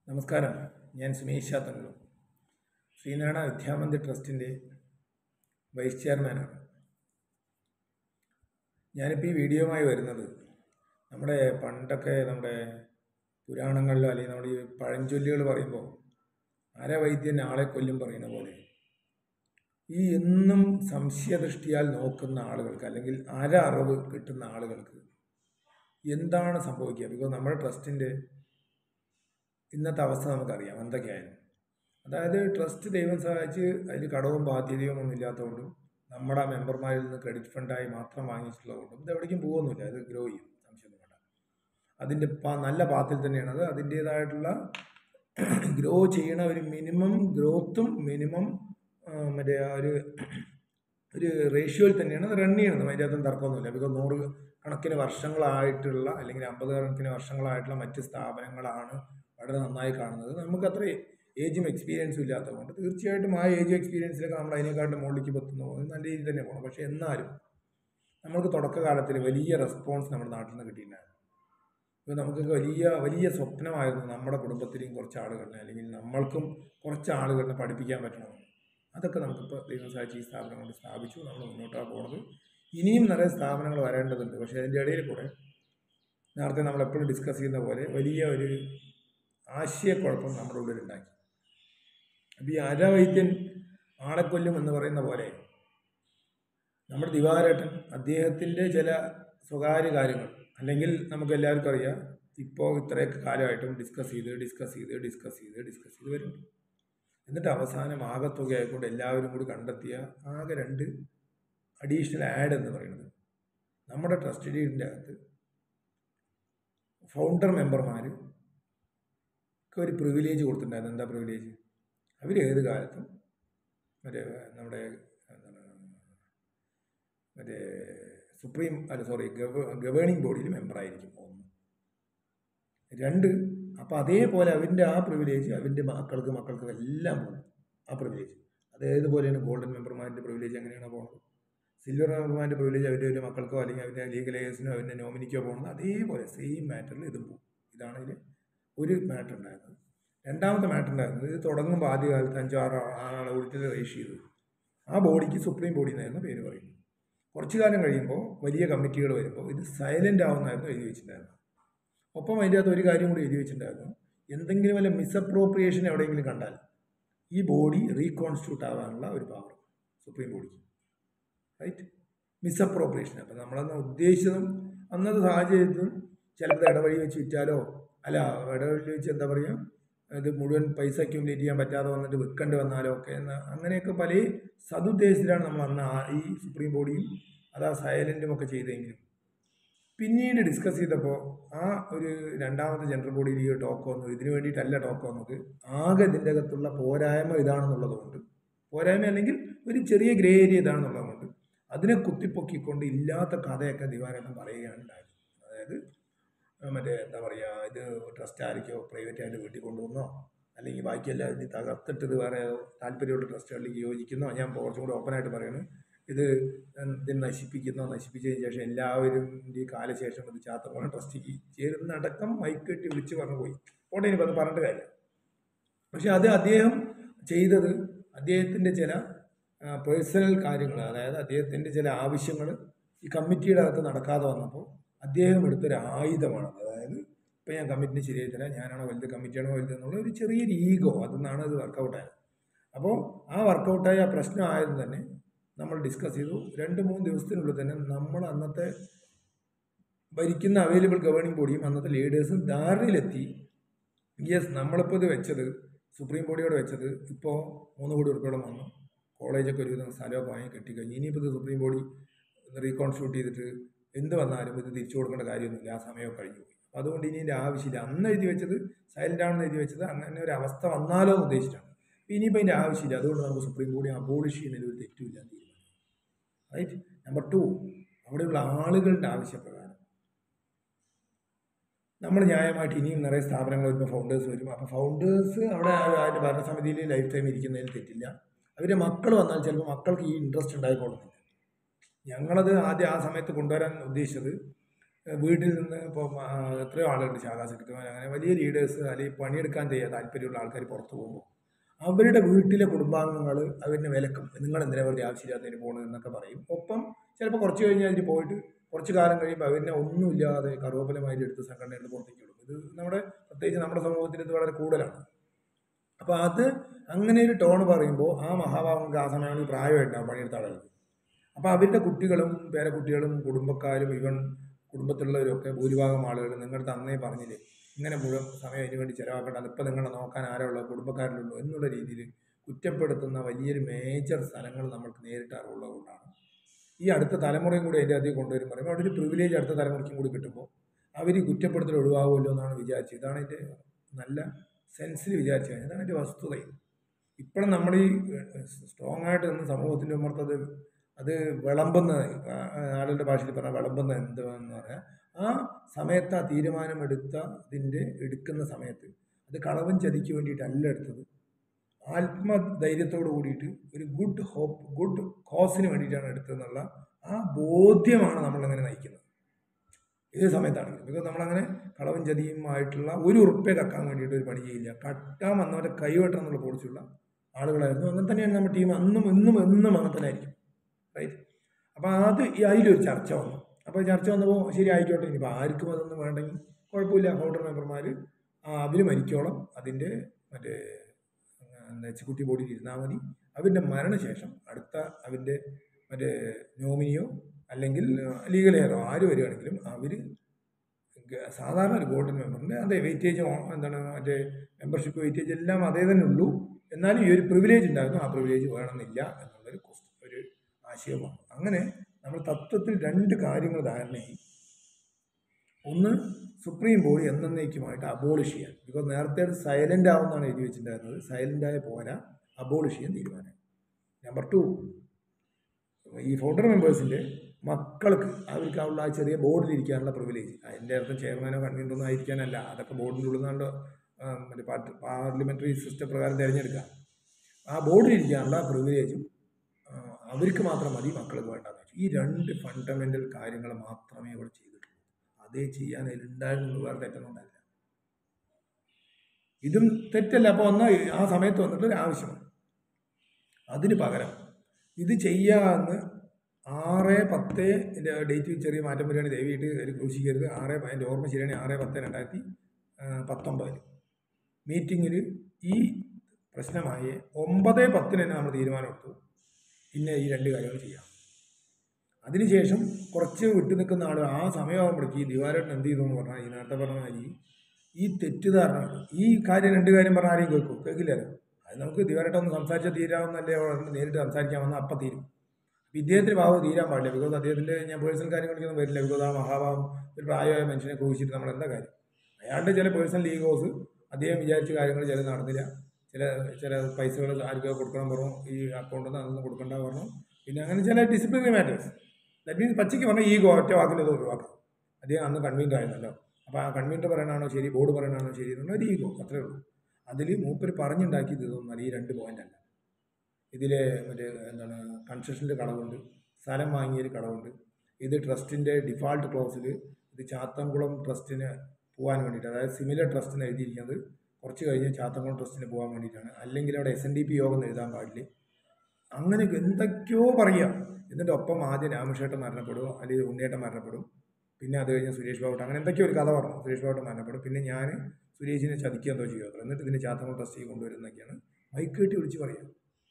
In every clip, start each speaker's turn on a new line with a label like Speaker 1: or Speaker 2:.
Speaker 1: നമസ്കാരം ഞാൻ സുമേഷ് തങ്ങളു ശ്രീനാരായണ വിദ്യാമന്ദിർ ട്രസ്റ്റിൻ്റെ വൈസ് ചെയർമാനാണ് ഞാനിപ്പോൾ ഈ വീഡിയോയുമായി വരുന്നത് നമ്മുടെ പണ്ടൊക്കെ നമ്മുടെ പുരാണങ്ങളിലോ അല്ലെങ്കിൽ നമ്മുടെ ഈ പഴഞ്ചൊല്ലുകൾ പറയുമ്പോൾ അരവൈദ്യൻ ആളെ കൊല്ലും പറയുന്ന പോലെ ഈ എന്നും സംശയദൃഷ്ടിയാൽ നോക്കുന്ന ആളുകൾക്ക് അല്ലെങ്കിൽ അര അറിവ് കിട്ടുന്ന ആളുകൾക്ക് എന്താണ് സംഭവിക്കുക ബിക്കോസ് നമ്മുടെ ട്രസ്റ്റിൻ്റെ ഇന്നത്തെ അവസ്ഥ നമുക്കറിയാം എന്തൊക്കെയായാലും അതായത് ട്രസ്റ്റ് ദൈവം സഹായിച്ച് അതിൽ കടവും ബാധ്യതയും ഒന്നും ഇല്ലാത്തതുകൊണ്ടും നമ്മുടെ ആ മെമ്പർമാരിൽ നിന്ന് ക്രെഡിറ്റ് ഫണ്ടായി മാത്രം വാങ്ങിച്ചിട്ടുള്ളതുകൊണ്ടും ഇത് എവിടേക്കും പോകുന്നില്ല അത് ഗ്രോ ചെയ്യും സംശയമൊന്നും വേണ്ട അതിൻ്റെ പാ നല്ല പാത്തിൽ തന്നെയാണ് അത് അതിൻ്റേതായിട്ടുള്ള ഗ്രോ ചെയ്യണ ഒരു മിനിമം ഗ്രോത്തും മിനിമം മറ്റേ ആ ഒരു ഒരു റേഷ്യോയിൽ തന്നെയാണ് അത് റൺ ചെയ്യണത് അതിൻ്റെ അകത്തും തർക്കമൊന്നുമില്ല ബിക്കോസ് നൂറ് കണക്കിന് വർഷങ്ങളായിട്ടുള്ള അല്ലെങ്കിൽ അമ്പത് കണക്കിന് വർഷങ്ങളായിട്ടുള്ള മറ്റ് സ്ഥാപനങ്ങളാണ് വളരെ നന്നായി കാണുന്നത് നമുക്ക് അത്ര ഏജും എക്സ്പീരിയൻസും ഇല്ലാത്തതുകൊണ്ട് തീർച്ചയായിട്ടും ആ ഏജ് എക്സ്പീരിയൻസിലൊക്കെ നമ്മൾ അതിനെക്കാട്ടും മുകളിലേക്ക് എത്തുന്ന പോകുന്നത് നല്ല രീതിയിൽ തന്നെ പോകണം പക്ഷേ എന്നാലും നമ്മൾക്ക് തുടക്കകാലത്തിൽ വലിയ റെസ്പോൺസ് നമ്മുടെ നാട്ടിൽ നിന്ന് കിട്ടിയിട്ടുണ്ടായിരുന്നു ഇപ്പോൾ നമുക്കൊക്കെ വലിയ വലിയ സ്വപ്നമായിരുന്നു നമ്മുടെ കുടുംബത്തിലെയും കുറച്ച് ആളുകളിനെ അല്ലെങ്കിൽ നമ്മൾക്കും കുറച്ച് ആളുകളിനെ പഠിപ്പിക്കാൻ പറ്റണമെന്ന് അതൊക്കെ നമുക്കിപ്പോൾ ദൈവം സഹായിച്ച് ഈ സ്ഥാപനം കൊണ്ട് സ്ഥാപിച്ചു നമ്മൾ മുന്നോട്ടാണ് പോകുന്നത് ഇനിയും നിറയെ സ്ഥാപനങ്ങൾ വരേണ്ടതുണ്ട് പക്ഷേ അതിൻ്റെ ഇടയിൽ കൂടെ നേരത്തെ നമ്മൾ എപ്പോഴും ഡിസ്കസ് ചെയ്യുന്ന പോലെ വലിയ ഒരു ആശയക്കുഴപ്പം നമ്മുടെ ഉള്ളിലുണ്ടാക്കി അപ്പോൾ ഈ അരവൈദ്യൻ ആളെ കൊല്ലും എന്ന് പറയുന്ന പോലെ നമ്മുടെ ദിവാരേട്ടൻ അദ്ദേഹത്തിൻ്റെ ചില സ്വകാര്യ കാര്യങ്ങൾ അല്ലെങ്കിൽ നമുക്ക് എല്ലാവർക്കും അറിയാം ഇപ്പോൾ ഇത്രയൊക്കെ കാലമായിട്ടും ഡിസ്കസ് ചെയ്ത് ഡിസ്കസ് ചെയ്ത് ഡിസ്കസ് ചെയ്ത് ഡിസ്കസ് ചെയ്ത് വരുന്നുണ്ട് എന്നിട്ട് അവസാനം ആകത്തുകയായിക്കൊണ്ട് എല്ലാവരും കൂടി കണ്ടെത്തിയ ആകെ രണ്ട് അഡീഷണൽ ആഡ് എന്ന് പറയുന്നത് നമ്മുടെ ട്രസ്റ്റഡിൻ്റെ അകത്ത് ഫൗണ്ടർ മെമ്പർമാർ ഒരു പ്രിവിലേജ് കൊടുത്തിട്ടുണ്ടായിരുന്നു എന്താ പ്രിവിലേജ് അവർ ഏത് കാലത്തും മറ്റേ നമ്മുടെ എന്താണ് മറ്റേ സുപ്രീം അല്ല സോറി ഗവ ഗവേണിംഗ് ബോഡിയിൽ മെമ്പറായിരിക്കും ഒന്ന് രണ്ട് അപ്പോൾ അതേപോലെ അവൻ്റെ ആ പ്രിവിലേജ് അവൻ്റെ മക്കൾക്ക് മക്കൾക്ക് എല്ലാം പോകും ആ പ്രിവിലേജ് അതേതുപോലെയാണ് ഗോൾഡൻ മെമ്പർമാരുടെ പ്രിവിലേജ് എങ്ങനെയാണ് പോകുന്നത് സിൽവർ മെമ്പർമാരുടെ പ്രിവിലേജ് അവൻ്റെ ഒരു മക്കൾക്കോ അല്ലെങ്കിൽ അവൻ്റെ ലീഗൽ ഏജൻസിനോ അവൻ്റെ നോമിനിക്കോ പോകുന്നത് അതേപോലെ സെയിം മാറ്ററിൽ ഇതും പോകും ഇതാണ് ഇതിൽ ഒരു മാറ്റർ ഉണ്ടായിരുന്നത് രണ്ടാമത്തെ മാറ്റർ ഉണ്ടായിരുന്നത് ഇത് തുടങ്ങുമ്പോൾ ആദ്യകാലത്ത് അഞ്ചോ ആറോ ആളെ കൂടിയിട്ട് രജിസ്റ്റർ ചെയ്തു ആ ബോഡിക്ക് സുപ്രീം ബോഡി എന്നായിരുന്നു പേര് പറയുന്നത് കുറച്ചു കാലം കഴിയുമ്പോൾ വലിയ കമ്മിറ്റികൾ വരുമ്പോൾ ഇത് സൈലൻ്റ് ആവുന്നതായിരുന്നു എഴുതി വെച്ചിട്ടുണ്ടായിരുന്നത് ഒപ്പം അതിൻ്റെ അകത്ത് ഒരു കാര്യം കൂടി എഴുതി വെച്ചിട്ടുണ്ടായിരുന്നു എന്തെങ്കിലും വല്ല മിസ്അപ്രോപ്രിയേഷൻ എവിടെയെങ്കിലും കണ്ടാൽ ഈ ബോഡി റീകോൺസ്റ്റിറ്റ്യൂട്ട് ആവാനുള്ള ഒരു പവർ സുപ്രീം ബോഡിക്ക് റൈറ്റ് മിസ്അപ്രോപ്രിയേഷൻ അപ്പം നമ്മളന്ന് ഉദ്ദേശിച്ചതും അന്നത്തെ സാഹചര്യത്തിലും ചിലപ്പോൾ ഇടവഴി വെച്ച് വിറ്റാലോ അല്ല ഇടവഴി വെച്ച് എന്താ പറയുക ഇത് മുഴുവൻ പൈസ അക്യൂമുലേറ്റ് ചെയ്യാൻ പറ്റാതെ വന്നിട്ട് വിൽക്കേണ്ടി വന്നാലോ ഒക്കെ എന്ന് അങ്ങനെയൊക്കെ പല സതുദ്ദേശത്തിലാണ് നമ്മൾ അന്ന് ആ ഈ സുപ്രീം ബോഡിയും അത് ആ സൈലൻറ്റും ഒക്കെ ചെയ്തെങ്കിലും പിന്നീട് ഡിസ്കസ് ചെയ്തപ്പോൾ ആ ഒരു രണ്ടാമത്തെ ജനറൽ ബോഡിയിൽ ഈ ടോക്ക് വന്നു ഇതിനു വേണ്ടിയിട്ടല്ല ടോക്ക് വന്നത് ആകെ ഇതിൻ്റെ അകത്തുള്ള പോരായ്മ ഇതാണെന്നുള്ളത് കൊണ്ട് പോരായ്മ അല്ലെങ്കിൽ ഒരു ചെറിയ ഗ്രേ ഏരിയ ഇതാണെന്നുള്ളത് കൊണ്ട് അതിനെ കുത്തിപ്പൊക്കിക്കൊണ്ട് ഇല്ലാത്ത കഥയൊക്കെ ദിവാരേട്ടൻ പറയുകയാണ് ഉണ്ടായത് അതായത് മറ്റേ എന്താ പറയുക ഇത് ട്രസ്റ്റ് ആയിരിക്കോ പ്രൈവറ്റ് ആയിട്ട് വീട്ടിൽ കൊണ്ടുവന്നോ അല്ലെങ്കിൽ ബാക്കിയെല്ലാം ഇത് തകർത്തിട്ട് ഇത് വേറെ താല്പര്യമുള്ള ട്രസ്റ്റുകളിലേക്ക് യോജിക്കുന്നോ ഞാൻ കുറച്ചും കൂടി ഓപ്പണായിട്ട് പറയുന്നത് ഇത് ഇത് നശിപ്പിക്കുന്നോ നശിപ്പിച്ചതിന് ശേഷം എല്ലാവരും ഈ കാലശേഷം ഇത് ചാത്തപോലെ ട്രസ്റ്റിക്ക് ചേരുന്നടക്കം മൈക്ക് കെട്ടി വിളിച്ച് പറഞ്ഞു പോയി പോട്ടെ ഇനി അത് പറഞ്ഞിട്ട് കാര്യം പക്ഷെ അത് അദ്ദേഹം ചെയ്തത് അദ്ദേഹത്തിൻ്റെ ചില പേഴ്സണൽ കാര്യങ്ങൾ അതായത് അദ്ദേഹത്തിൻ്റെ ചില ആവശ്യങ്ങൾ ഈ കമ്മിറ്റിയുടെ അകത്ത് നടക്കാതെ വന്നപ്പോൾ അദ്ദേഹം എടുത്തൊരു ആയുധമാണ് അതായത് ഇപ്പം ഞാൻ കമ്മിറ്റിനെ ശരിയായി തരാം ഞാനാണോ വലുത് കമ്മിറ്റിയാണോ വലുത് എന്നുള്ള ഒരു ചെറിയൊരു ഈഗോ അതിന്നാണ് അത് വർക്കൗട്ടായത് അപ്പോൾ ആ വർക്കൗട്ടായ ആ പ്രശ്നമായത് തന്നെ നമ്മൾ ഡിസ്കസ് ചെയ്തു രണ്ട് മൂന്ന് ദിവസത്തിനുള്ളിൽ തന്നെ നമ്മൾ അന്നത്തെ ഭരിക്കുന്ന അവൈലബിൾ ഗവേണിംഗ് ബോഡിയും അന്നത്തെ ലീഡേഴ്സും ധാരണയിലെത്തി യെസ് നമ്മളിപ്പോൾ ഇത് വെച്ചത് സുപ്രീം ബോഡിയോട് വെച്ചത് ഇപ്പോൾ മൂന്ന് കോടി ഉറുപ്പിയോളം വന്നു കോളേജൊക്കെ ഒരുവിധം സ്ഥലമൊക്കെ വാങ്ങി കെട്ടിക്കഴിഞ്ഞു ഇനിയിപ്പോൾ ഇത് സുപ്രീം ബോഡി റീകോൺസ്റ്റിറ്റ്യൂട്ട് ചെയ്തിട്ട് എന്ത് വന്നാലും ഇത് തിരിച്ചു കൊടുക്കേണ്ട കാര്യമൊന്നുമില്ല ആ സമയമൊക്കെ കഴിഞ്ഞു പോയി അപ്പോൾ അതുകൊണ്ട് ഇനി ഇതിൻ്റെ ആവശ്യമില്ല അന്ന് എഴുതി വെച്ചത് സൈലൻ്റ് ആണെന്ന് എഴുതി വെച്ചത് അങ്ങനെ ഒരു അവസ്ഥ വന്നാലോ എന്ന് ഉദ്ദേശിച്ചിട്ടാണ് ഇനിയിപ്പോൾ അതിൻ്റെ ആവശ്യമില്ല അതുകൊണ്ട് നമുക്ക് സുപ്രീം കോടതി അബോളിഷ് ചെയ്യുന്നതിൽ ഒരു തെറ്റുമില്ല തീരുമാനം റൈറ്റ് നമ്പർ ടു അവിടെയുള്ള ആളുകളുടെ ആവശ്യപ്രകാരം നമ്മൾ ന്യായമായിട്ട് ഇനിയും നിറയെ സ്ഥാപനങ്ങൾ വരുമ്പോൾ ഫൗണ്ടേഴ്സ് വരും അപ്പോൾ ഫൗണ്ടേഴ്സ് അവിടെ അതിൻ്റെ ഭരണസമിതിയിൽ ലൈഫ് ടൈം ഇരിക്കുന്നതിൽ തെറ്റില്ല അവരുടെ മക്കൾ വന്നാൽ ചിലപ്പോൾ മക്കൾക്ക് ഈ ഇൻട്രസ്റ്റ് ഉണ്ടായിക്കൊള്ളുന്നില്ല ഞങ്ങളത് ആദ്യം ആ സമയത്ത് കൊണ്ടുവരാൻ ഉദ്ദേശിച്ചത് ഏഹ് വീട്ടിൽ നിന്ന് ഇപ്പം ആ, എത്രയോ ആളുകളുണ്ട് ശാഖാ സെക്രട്ടറിമാർ അങ്ങനെ വലിയ ലീഡേഴ്സ് അല്ലെങ്കിൽ പണിയെടുക്കാൻ ചെയ്യാൻ താല്പര്യമുള്ള ആൾക്കാർ പുറത്തു പോകുമ്പോൾ അവരുടെ വീട്ടിലെ കുടുംബാംഗങ്ങൾ അവരിനെ വിലക്കും നിങ്ങൾ എന്തിനാ വെറുതെ ആവശ്യമില്ലാത്തതിന് പോകണത് എന്നൊക്കെ പറയും ഒപ്പം ചിലപ്പോൾ കുറച്ച് കഴിഞ്ഞ് അതിന് പോയിട്ട് കുറച്ച് കാലം കഴിയുമ്പോൾ അവരിനെ ഒന്നുമില്ലാതെ കറുവപ്പലമായിട്ട് എടുത്ത് സംഘടനകൾ പുറത്തേക്ക് വിടും ഇത് നമ്മുടെ പ്രത്യേകിച്ച് നമ്മുടെ സമൂഹത്തിൽ ഇത് വളരെ കൂടുതലാണ് അപ്പോൾ അത് അങ്ങനെ ഒരു ടോൺ പറയുമ്പോൾ ആ മഹാഭാവങ്ങൾക്ക് ആ സമയങ്ങളിൽ പ്രായമായിട്ടുണ്ടാവും പണിയെടുത്ത ആളുകൾക്ക് അപ്പോൾ അവരുടെ കുട്ടികളും പേരക്കുട്ടികളും കുടുംബക്കാരും ഇവൻ കുടുംബത്തിലുള്ളവരൊക്കെ ഭൂരിഭാഗം ആളുകൾ നിങ്ങളുടെ അന്നേ പറഞ്ഞില്ലേ ഇങ്ങനെ മുഴുവൻ സമയം അതിന് വേണ്ടി ചിലവാക്കേണ്ട അതിപ്പോൾ നിങ്ങളെ നോക്കാൻ ആരോ ഉള്ളൂ കുടുംബക്കാരിലുള്ളൂ എന്നുള്ള രീതിയിൽ കുറ്റപ്പെടുത്തുന്ന വലിയൊരു മേജർ സ്ഥലങ്ങൾ നമ്മൾക്ക് നേരിട്ട് അറിവുള്ളത് കൊണ്ടാണ് ഈ അടുത്ത തലമുറയും കൂടി അതിൻ്റെ അധികം കൊണ്ടുവരും പറയുമ്പോൾ അവിടെ ഒരു പ്രിവിലേജ് അടുത്ത തലമുറയ്ക്കും കൂടി കിട്ടുമ്പോൾ അവർ ഈ കുറ്റപ്പെടുത്തൽ ഒഴിവാകുമല്ലോ എന്നാണ് വിചാരിച്ചത് ഇതാണ് എൻ്റെ നല്ല സെൻസിൽ വിചാരിച്ചു കഴിഞ്ഞാൽ അതാണ് എൻ്റെ വസ്തുത ഇപ്പോഴും നമ്മൾ ഈ സ്ട്രോങ് ആയിട്ട് നിന്ന് സമൂഹത്തിൻ്റെ ഉമ്മർത്തത് അത് വിളമ്പുന്ന ആ, ആളുകളുടെ ഭാഷയിൽ പറഞ്ഞാൽ വിളമ്പുന്ന എന്താണെന്ന് പറഞ്ഞാൽ ആ സമയത്ത് ആ തീരുമാനമെടുത്ത ഇതിൻ്റെ എടുക്കുന്ന സമയത്ത് അത് കളവൻ ചതിക്ക് വേണ്ടിയിട്ടല്ല എടുത്തത് ആത്മധൈര്യത്തോട് കൂടിയിട്ട് ഒരു ഗുഡ് ഹോപ്പ് ഗുഡ് കോസിന് വേണ്ടിയിട്ടാണ് എടുത്തതെന്നുള്ള ആ ബോധ്യമാണ് നമ്മളങ്ങനെ നയിക്കുന്നത് ഏത് സമയത്താണെങ്കിലും ബിക്കോസ് നമ്മളങ്ങനെ കളവും ചതിയുമായിട്ടുള്ള ഒരു ഉറുപ്പെ കക്കാൻ വേണ്ടിയിട്ട് ഒരു പണി ചെയ്യില്ല കട്ടാൻ വന്നവരെ കൈവെട്ടണം എന്നുള്ള പോളിസിയുള്ള ആളുകളായിരുന്നു അങ്ങനെ തന്നെയാണ് നമ്മുടെ ടീം അന്നും എന്നും എന്നും അങ്ങനെ തന്നെ ആയിരിക്കും റൈറ്റ് അപ്പോൾ അത് ഈ അതിലൊരു ചർച്ച വന്നു അപ്പോൾ ചർച്ച വന്നപ്പോൾ ശരി ആയിക്കോട്ടെ ഇനിയിപ്പോൾ ആർക്കും അതൊന്നും വേണ്ടെങ്കിൽ കുഴപ്പമില്ല ഫൗണ്ടർ മെമ്പർമാർ അവർ മരിക്കോളം അതിൻ്റെ മറ്റേ എന്താ എക്സിക്യൂട്ടീവ് ബോഡിയിൽ ഇരുന്നാൽ മതി അവരുടെ മരണശേഷം അടുത്ത അവൻ്റെ മറ്റേ നോമിനിയോ അല്ലെങ്കിൽ ലീഗൽ ഹെയറോ ആര് വരികയാണെങ്കിലും അവർ സാധാരണ ഒരു ബോർഡ് മെമ്പറിൻ്റെ അതേ വെയിറ്റേജ് എന്താണ് മറ്റേ മെമ്പർഷിപ്പ് വെയിറ്റേജ് എല്ലാം അതേ തന്നെ ഉള്ളൂ എന്നാലും ഈ ഒരു പ്രിവിലേജ് ഉണ്ടായിരുന്നു ആ പ്രിവിലേജ് വേണമെന്നില്ല എന്നുള്ളൊരു ക്വസ്റ്റ് ഒരു ആശയമാണ് അങ്ങനെ നമ്മൾ തത്വത്തിൽ രണ്ട് കാര്യങ്ങൾ ധാരണയായി ഒന്ന് സുപ്രീം ബോഡി എന്നേക്കുമായിട്ട് അബോളിഷ് ചെയ്യാൻ ബിക്കോസ് നേരത്തെ അത് സൈലൻ്റ് ആവുമെന്നാണ് എഴുതി വെച്ചിട്ടുണ്ടായിരുന്നത് സൈലൻ്റ് ആയ പോരാ അബോളിഷ് ചെയ്യാൻ തീരുമാനം നമ്പർ ടു ഈ ഫൗണ്ടർ മെമ്പേഴ്സിൻ്റെ മക്കൾക്ക് അവർക്ക് ഉള്ള ആ ചെറിയ ബോർഡിൽ ഇരിക്കാനുള്ള പ്രിവിലേജ് അതിൻ്റെ അർത്ഥം ചെയർമാനോ കൺവീനറൊന്നും ആയിരിക്കാനല്ല അതൊക്കെ ബോർഡിൻ്റെ ഉള്ളിൽ നിന്നാണ്ട് മറ്റേ പാർലമെൻ്ററി സിസ്റ്റം പ്രകാരം തിരഞ്ഞെടുക്കാം ആ ബോർഡിൽ ഇരിക്കാനുള്ള പ്രിവിലേജും അവർക്ക് മാത്രം മതി മക്കൾക്ക് വേണ്ടെന്ന് വെച്ചു ഈ രണ്ട് ഫണ്ടമെൻ്റൽ കാര്യങ്ങൾ മാത്രമേ ഇവിടെ ചെയ്തിട്ടുള്ളൂ അതേ ചെയ്യാൻ അതിലുണ്ടായിരുന്നു വേറെ തെറ്റൊന്നുണ്ടല്ല ഇതും തെറ്റല്ല അപ്പോൾ ഒന്ന് ആ സമയത്ത് വന്നിട്ട് ഒരു ആവശ്യമാണ് അതിന് പകരം ഇത് ചെയ്യാമെന്ന് ആറ് പത്ത് ഡേറ്റ് ചെറിയ മാറ്റം വരികയാണെങ്കിൽ ദയവായിട്ട് ഒരു ക്രൂശിക്കരുത് ആറ് അതിൻ്റെ ഓർമ്മ ശരിയാണെങ്കിൽ ആറ് പത്ത് രണ്ടായിരത്തി പത്തൊമ്പതിൽ മീറ്റിങ്ങിൽ ഈ പ്രശ്നമായി ഒമ്പത് പത്തിന് തന്നെ നമ്മൾ തീരുമാനമെടുത്തു പിന്നെ ഈ രണ്ട് കാര്യങ്ങൾ ചെയ്യാം അതിനുശേഷം കുറച്ച് വിട്ടു നിൽക്കുന്ന ആൾ ആ സമയമാകുമ്പോഴേക്ക് ഈ ദിവാരേട്ടൻ എന്ത് ചെയ്തു എന്ന് പറഞ്ഞാൽ ഈ നേരത്തെ പറഞ്ഞ മാതിരി ഈ തെറ്റിദ്ധാരണ ഈ കാര്യം രണ്ട് കാര്യം പറഞ്ഞാൽ ആരെയും കേൾക്കും കേൾക്കില്ലല്ലോ അത് നമുക്ക് ദിവാരേട്ടൻ ഒന്ന് സംസാരിച്ചാൽ തീരാവുന്നല്ലേ അവിടെ നേരിട്ട് സംസാരിക്കാമെന്ന് അപ്പം തീരും ഇദ്ദേഹത്തിന് ഭാവം തീരാൻ പാടില്ല ബിക്കോസ് അദ്ദേഹത്തിൻ്റെ ഞാൻ പേഴ്സണൽ കാര്യങ്ങളിലേക്കൊന്നും വരില്ല ബിക്കോസ് ആ മഹാഭാവം ഒരു പ്രായമായ മനുഷ്യനെ കുറിച്ചിട്ട് നമ്മൾ എന്താ കാര്യം അയാളുടെ ചില പേഴ്സണൽ ഈഗോസ് അദ്ദേഹം വിചാരിച്ച കാര്യങ്ങൾ ചില നടന്നില്ല ചില ചില പൈസകൾ ആർക്കൊക്കെ കൊടുക്കണം പറഞ്ഞു ഈ അക്കൗണ്ടിൽ നിന്ന് അതൊന്നും കൊടുക്കണ്ട പറഞ്ഞു പിന്നെ അങ്ങനെ ചില ഡിസിപ്ലിനറി മാറ്റേഴ്സ് ദാറ്റ് മീൻസ് പച്ചയ്ക്ക് പറഞ്ഞാൽ ഈഗോ ഒറ്റ വാക്കിലത് ഒഴിവാക്കാം അദ്ദേഹം അന്ന് കൺവീനർ ആയിരുന്നല്ലോ അപ്പോൾ ആ കൺവീനർ പറയണാണോ ശരി ബോർഡ് പറയണാണോ ശരി എന്നുള്ള ഒരു ഈഗോ അത്രേ ഉള്ളൂ അതിൽ മൂപ്പര് പറഞ്ഞുണ്ടാക്കിയത് ഇതൊന്നും ഈ രണ്ട് പോയിന്റ് അല്ല ഇതിൽ മറ്റേ എന്താണ് കൺസ്ട്രക്ഷൻ്റെ കടവുണ്ട് സ്ഥലം വാങ്ങിയൊരു കടവുണ്ട് ഇത് ട്രസ്റ്റിൻ്റെ ഡിഫാൾട്ട് ക്ലോസിൽ ഇത് ചാത്തൻകുളം ട്രസ്റ്റിന് പോകാൻ വേണ്ടിയിട്ട് അതായത് സിമിലർ ട്രസ്റ്റിന് എഴുതിയിരിക്കുന്നത് കുറച്ച് കഴിഞ്ഞ് ചാത്തൻകുളം ട്രസ്റ്റിന് പോകാൻ വേണ്ടിയിട്ടാണ് അല്ലെങ്കിൽ അവിടെ എസ് എൻ ഡി പി യോഗം എന്ന് എഴുതാൻ പാടില്ല അങ്ങനെ എന്തൊക്കെയോ പറയുക എന്നിട്ട് ഒപ്പം ആദ്യം രാമകൃഷ്ണേട്ടൻ മരണപ്പെടും അല്ലെങ്കിൽ ഉണ്ണിയേട്ടൻ മരണപ്പെടും പിന്നെ അത് കഴിഞ്ഞ് സുരേഷ് ബാബുട്ട് അങ്ങനെ എന്തൊക്കെയോ ഒരു കഥ പറഞ്ഞു സുരേഷ് ബാബുട്ട് മരണപ്പെടും പിന്നെ ഞാൻ സുരേഷിനെ ചതിക്കുക എന്തോ ചെയ്യുക എന്നിട്ട് ഇതിനെ ചാത്തൻകുളം ട്രസ്റ്റിൽ കൊണ്ടുവരുന്നതൊക്കെയാണ് മൈക്കേട്ടി വിളിച്ച് പറയുക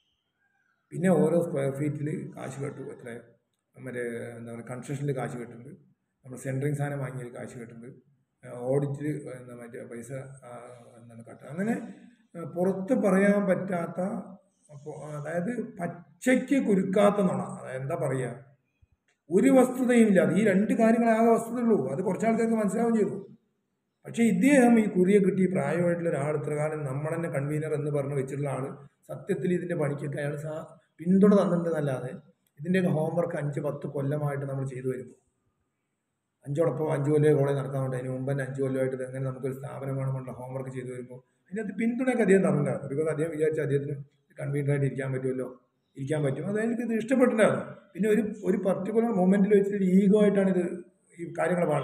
Speaker 1: പിന്നെ ഓരോ സ്ക്വയർ ഫീറ്റിൽ കാശ് കെട്ടു എത്ര മറ്റേ എന്താ പറയുക കൺസ്ട്രക്ഷനിൽ കാശ് കെട്ടുന്നുണ്ട് നമ്മൾ സെൻട്രിങ് സാധനം വാങ്ങിയതിൽ കാശ് കെട്ടുന്നുണ്ട് ഓഡിറ്റിൽ എന്താ മറ്റേ പൈസ ആ, എന്താണ് കട്ടുക അങ്ങനെ ആ, പുറത്ത് പറയാൻ പറ്റാത്ത അപ്പോൾ അതായത് പച്ചയ്ക്ക് കുരുക്കാത്ത നുണ അതായത് എന്താ പറയുക ഒരു വസ്തുതയും ഇല്ല അത് ഈ രണ്ട് കാര്യങ്ങളാകെ വസ്തുതയുള്ളൂ അത് കുറച്ച് ആൾക്കാർക്ക് മനസ്സിലാവുകയും ചെയ്തു പക്ഷേ ഇദ്ദേഹം ഈ കുറിയെ കിട്ടി പ്രായമായിട്ടുള്ള ഒരാൾ ഇത്ര കാലം നമ്മൾ തന്നെ കൺവീനർ എന്ന് പറഞ്ഞ് വെച്ചിട്ടുള്ള ആൾ സത്യത്തിൽ ഇതിൻ്റെ പണിക്കൊക്കെ അയാൾ സാ പിന്തുണ തന്നിട്ടുണ്ടെന്നല്ലാതെ ഇതിൻ്റെയൊക്കെ ഹോംവർക്ക് അഞ്ച് പത്ത് കൊല്ലമായിട്ട് നമ്മൾ ചെയ്തു വരുമ്പോൾ അഞ്ചോടൊപ്പം അഞ്ച് കൊല്ലം കോളേജ് നടത്താൻ വേണ്ടി അതിന് മുമ്പ് തന്നെ അഞ്ച് കൊല്ലമായിട്ട് ഇത് എങ്ങനെ നമുക്കൊരു സ്ഥാപനം വേണമെന്നുള്ള ഹോംവർക്ക് ചെയ്തു വരുമ്പോൾ അതിനകത്ത് പിന്തുണയൊക്കെ അദ്ദേഹം തന്നിട്ടുണ്ടായിരുന്നു ബിക്കോസ് അദ്ദേഹം വിചാരിച്ച അദ്ദേഹത്തിന് കൺവീനറായിട്ട് ഇരിക്കാൻ പറ്റുമല്ലോ ഇരിക്കാൻ പറ്റും അത് എനിക്ക് ഇത് ഇഷ്ടപ്പെട്ടിട്ടുണ്ടായിരുന്നു പിന്നെ ഒരു ഒരു പർട്ടിക്കുലർ മൊമെൻറ്റിൽ വെച്ചിട്ട് ഈഗോ ആയിട്ടാണ് ഇത് ഈ കാര്യങ്ങൾ പാടുന്നത്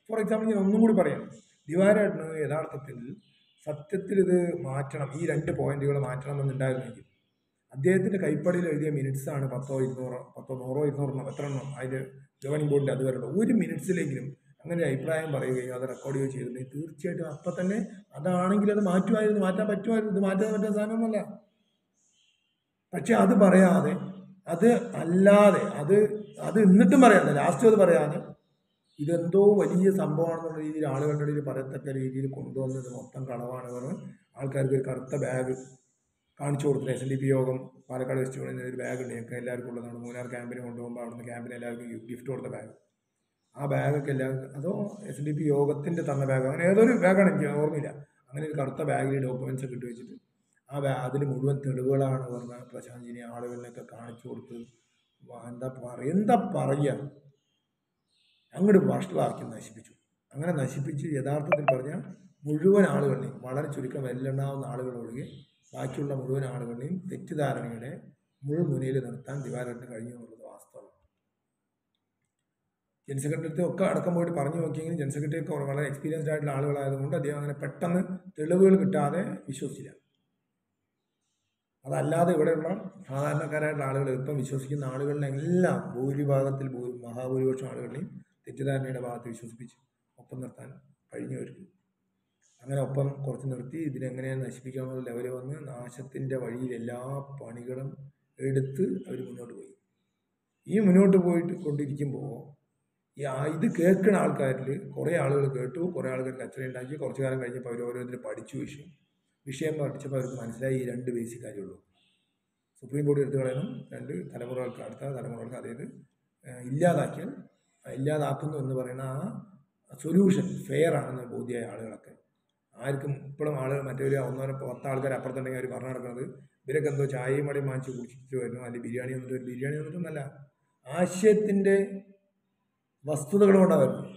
Speaker 1: ഫോർ എക്സാമ്പിൾ ഞാൻ ഒന്നും കൂടി പറയാം ദിവാരേട്ടന് യഥാർത്ഥത്തിൽ സത്യത്തിൽ ഇത് മാറ്റണം ഈ രണ്ട് പോയിന്റുകൾ മാറ്റണം എന്നുണ്ടായിരുന്നെങ്കിൽ അദ്ദേഹത്തിൻ്റെ കൈപ്പടിയിൽ എഴുതിയ മിനിറ്റ്സ് ആണ് പത്തോ ഇരുന്നൂറോ പത്തോ നൂറോ ഇരുന്നൂറെണ്ണോ എത്ര എണ്ണം അതിൽ ഗവർണിംഗ് ബോർഡിൻ്റെ അത് വരണം ഒരു മിനിറ്റ്സിലെങ്കിലും അങ്ങനെ ഒരു അഭിപ്രായം പറയുകയും അത് റെക്കോർഡ് ചെയ്യുകയോ ചെയ്തിട്ടുണ്ടെങ്കിൽ തീർച്ചയായിട്ടും അപ്പം തന്നെ അതാണെങ്കിൽ അത് മാറ്റുമായിരുന്നു മാറ്റാൻ പറ്റുമായിരുന്നു ഇത് മാറ്റാൻ പറ്റുന്ന സാധനമൊന്നുമല്ല പക്ഷെ അത് പറയാതെ അത് അല്ലാതെ അത് അത് എന്നിട്ടും പറയാതെ ലാസ്റ്റ് അത് പറയാതെ ഇതെന്തോ വലിയ സംഭവമാണെന്നുള്ള രീതിയിൽ ആളുകളുടെ ഇടയിൽ പറയത്തക്ക രീതിയിൽ കൊണ്ടുവന്നത് മൊത്തം കളവാണ് പറഞ്ഞ് ആൾക്കാർക്ക് ഒരു കറുത്ത ബാഗ് കാണിച്ചു കൊടുത്തു എസ് എൻ ഡി പി യോഗം പാലക്കാട് വെസ്റ്റ് യൂണിയനിൽ ഒരു ബാഗ് ഉണ്ട് ഞങ്ങൾക്ക് എല്ലാവർക്കും ഉള്ളതാണ് മൂന്നാർ ക്യാമ്പിന് കൊണ്ടുപോകുമ്പോൾ അവിടുന്ന് ക്യാമ്പിന് എല്ലാവർക്കും ഗിഫ്റ്റ് കൊടുത്ത ബാഗ് ആ ബാഗൊക്കെ എല്ലാവർക്കും അതോ എസ് എൻ ഡി പി യോഗത്തിൻ്റെ തന്ന ബാഗ് അങ്ങനെ ഏതൊരു ബാഗാണ് എനിക്ക് ഓർമ്മയില്ല അങ്ങനെ ഒരു കറുത്ത ബാഗിൽ ഡോക്യുമെൻറ്റ്സ് ഒക്കെ ഇട്ട് വെച്ചിട്ട് ആ ബാ അതിൽ മുഴുവൻ തെളിവുകളാണ് പറഞ്ഞ പ്രശാന്തിനെ ആളുകളിലൊക്കെ കാണിച്ചു കൊടുത്ത് വ- എന്താ പറയുക എന്താ പറയുക അങ്ങോട്ട് വഷളാക്കി നശിപ്പിച്ചു അങ്ങനെ നശിപ്പിച്ച് യഥാർത്ഥത്തിൽ പറഞ്ഞാൽ മുഴുവൻ ആളുകളെയും വളരെ ചുരുക്കം എല്ലെണ്ണാവുന്ന ആളുകൾ ഒഴികെ ബാക്കിയുള്ള മുഴുവൻ ആളുകളെയും തെറ്റിദ്ധാരണയുടെ മുൾമുനയിൽ നിർത്താൻ ദിവാരത്തിന് കഴിഞ്ഞു എന്നുള്ളത് വാസ്തവം ജനറൽ സെക്രട്ടറി ഒക്കെ അടക്കം പോയിട്ട് പറഞ്ഞു നോക്കിയെങ്കിലും ജനറൽ സെക്രട്ടറി ഒക്കെ വളരെ എക്സ്പീരിയൻസ്ഡ് ആയിട്ടുള്ള ആളുകളായതുകൊണ്ട് അദ്ദേഹം അങ്ങനെ പെട്ടെന്ന് തെളിവുകൾ കിട്ടാതെ വിശ്വസിച്ചില്ല അതല്ലാതെ ഇവിടെയുള്ള സാധാരണക്കാരായിട്ടുള്ള ആളുകൾ ഇപ്പം വിശ്വസിക്കുന്ന ആളുകളിലെല്ലാം ഭൂരിഭാഗത്തിൽ ഭൂ- മഹാഭൂരിപക്ഷം ആളുകളെയും തെറ്റിദ്ധാരണയുടെ ഭാഗത്ത് വിശ്വസിപ്പിച്ച് ഒപ്പം നിർത്താൻ കഴിഞ്ഞവർക്ക് അങ്ങനെ ഒപ്പം കുറച്ച് നിർത്തി ഇതിനെങ്ങനെയാണ് നശിപ്പിക്കാനുള്ള ലെവൽ വന്ന് നാശത്തിൻ്റെ വഴിയിൽ എല്ലാ പണികളും എടുത്ത് അവർ മുന്നോട്ട് പോയി ഈ മുന്നോട്ട് പോയിട്ട് കൊണ്ടിരിക്കുമ്പോൾ ഈ ആ- ഇത് കേൾക്കുന്ന ആൾക്കാരിൽ കുറേ ആളുകൾ കേട്ടു കുറേ ആളുകൾ കച്ചറ ഉണ്ടാക്കി കുറച്ച് കാലം കഴിഞ്ഞപ്പോൾ അവർ ഓരോരുത്തർ പഠിച്ചു വിഷയം വിഷയം പഠിച്ചപ്പോൾ അവർക്ക് മനസ്സിലായി ഈ രണ്ട് ബേസിക് കാര്യമുള്ളൂ സുപ്രീം കോടതി എടുത്തു കളയണം രണ്ട് തലമുറകൾക്ക് അടുത്ത തലമുറകൾക്ക് അതായത് ഏഹ്, ഇല്ലാതാക്കിയാൽ ആ ഇല്ലാതാക്കുന്നു എന്ന് പറയുന്ന ആ സൊല്യൂഷൻ ഫെയർ ആണെന്ന് ബോധ്യമായ ആളുകളൊക്കെ ആർക്കും ഇപ്പോഴും ആളുകൾ മറ്റൊരു ഒന്നോ പത്ത് ആൾക്കാർ അപ്പുറത്തുണ്ടെങ്കിൽ അവർ പറഞ്ഞു നടക്കുന്നത് ഇവരൊക്കെ എന്തോ ചായയും മടയും വാങ്ങിച്ച് കുടിച്ചിട്ട് വരുന്നു അല്ലെങ്കിൽ ബിരിയാണി വന്നിട്ട് ഒരു ബിരിയാണി വന്നിട്ടൊന്നല്ല ആശയത്തിൻ്റെ വസ്തുതകൾ കൊണ്ടാണ് വരുന്നത്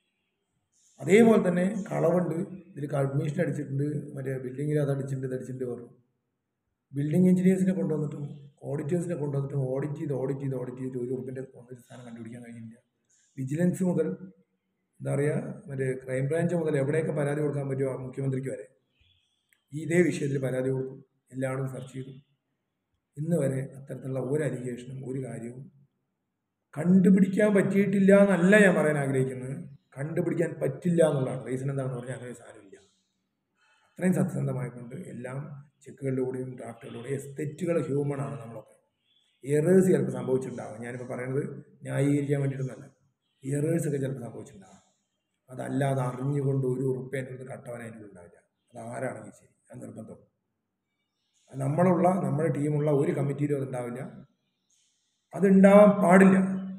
Speaker 1: അതേപോലെ തന്നെ കളവുണ്ട് ഇതിൽ അഡ്മിഷൻ അടിച്ചിട്ടുണ്ട് മറ്റേ ബിൽഡിങ്ങിൽ അത് അടിച്ചിട്ടുണ്ട് ഇത് അടിച്ചിട്ടുണ്ട് പറഞ്ഞു ബിൽഡിംഗ് എഞ്ചിനീയേഴ്സിനെ കൊണ്ടുവന്നിട്ടും ഓഡിറ്റേഴ്സിനെ കൊണ്ടുവന്നിട്ടും ഓഡിറ്റ് ചെയ്ത് ഓഡിറ്റ് ചെയ്ത് ഓഡിറ്റ് ചെയ്ത് ഒരു ഉറുപ്പിൻ്റെ ഒന്നൊരു സാധനം കണ്ടുപിടിക്കാൻ കഴിയില്ല വിജിലൻസ് മുതൽ എന്താ പറയുക മറ്റേ ക്രൈം ബ്രാഞ്ച് മുതൽ എവിടെയൊക്കെ പരാതി കൊടുക്കാൻ പറ്റുമോ ആ മുഖ്യമന്ത്രിക്ക് വരെ ഈ ഇതേ വിഷയത്തിൽ പരാതി കൊടുത്തു എല്ലായിടും സെർച്ച് ചെയ്തു ഇന്ന് വരെ അത്തരത്തിലുള്ള ഒരു അലിഗേഷനും ഒരു കാര്യവും കണ്ടുപിടിക്കാൻ പറ്റിയിട്ടില്ല എന്നല്ല ഞാൻ പറയാൻ ആഗ്രഹിക്കുന്നത് കണ്ടുപിടിക്കാൻ പറ്റില്ല എന്നുള്ളതാണ് റീസൺ എന്താണെന്ന് പറഞ്ഞാൽ അങ്ങനെ ഒരു സാധനമില്ല അത്രയും സത്യസന്ധമായിക്കൊണ്ട് എല്ലാം ചെക്കുകളിലൂടെയും ഡ്രാഫ്റ്റുകളിലൂടെയും തെറ്റുകൾ ഹ്യൂമൺ ആണ് നമ്മളൊക്കെ എറേഴ്സ് ചിലപ്പോൾ സംഭവിച്ചിട്ടുണ്ടാകും ഞാനിപ്പോൾ പറയുന്നത് ന്യായീകരിക്കാൻ വേണ്ടിയിട്ടൊന്നല്ല എറേഴ്സ് ഒക്കെ ചിലപ്പോൾ സംഭവിച്ചിട്ടുണ്ടാകും അതല്ലാതെ അറിഞ്ഞുകൊണ്ട് ഒരു ഉറുപ്പേൻ്റെ അടുത്ത് കട്ടവനായിട്ട് ഉണ്ടാവില്ല അത് ആരാണെങ്കിൽ ശരി അത് നിർബന്ധം അത് നമ്മളുള്ള നമ്മുടെ ടീമുള്ള ഒരു കമ്മിറ്റിയിലും അതുണ്ടാവില്ല അതുണ്ടാവാൻ പാടില്ല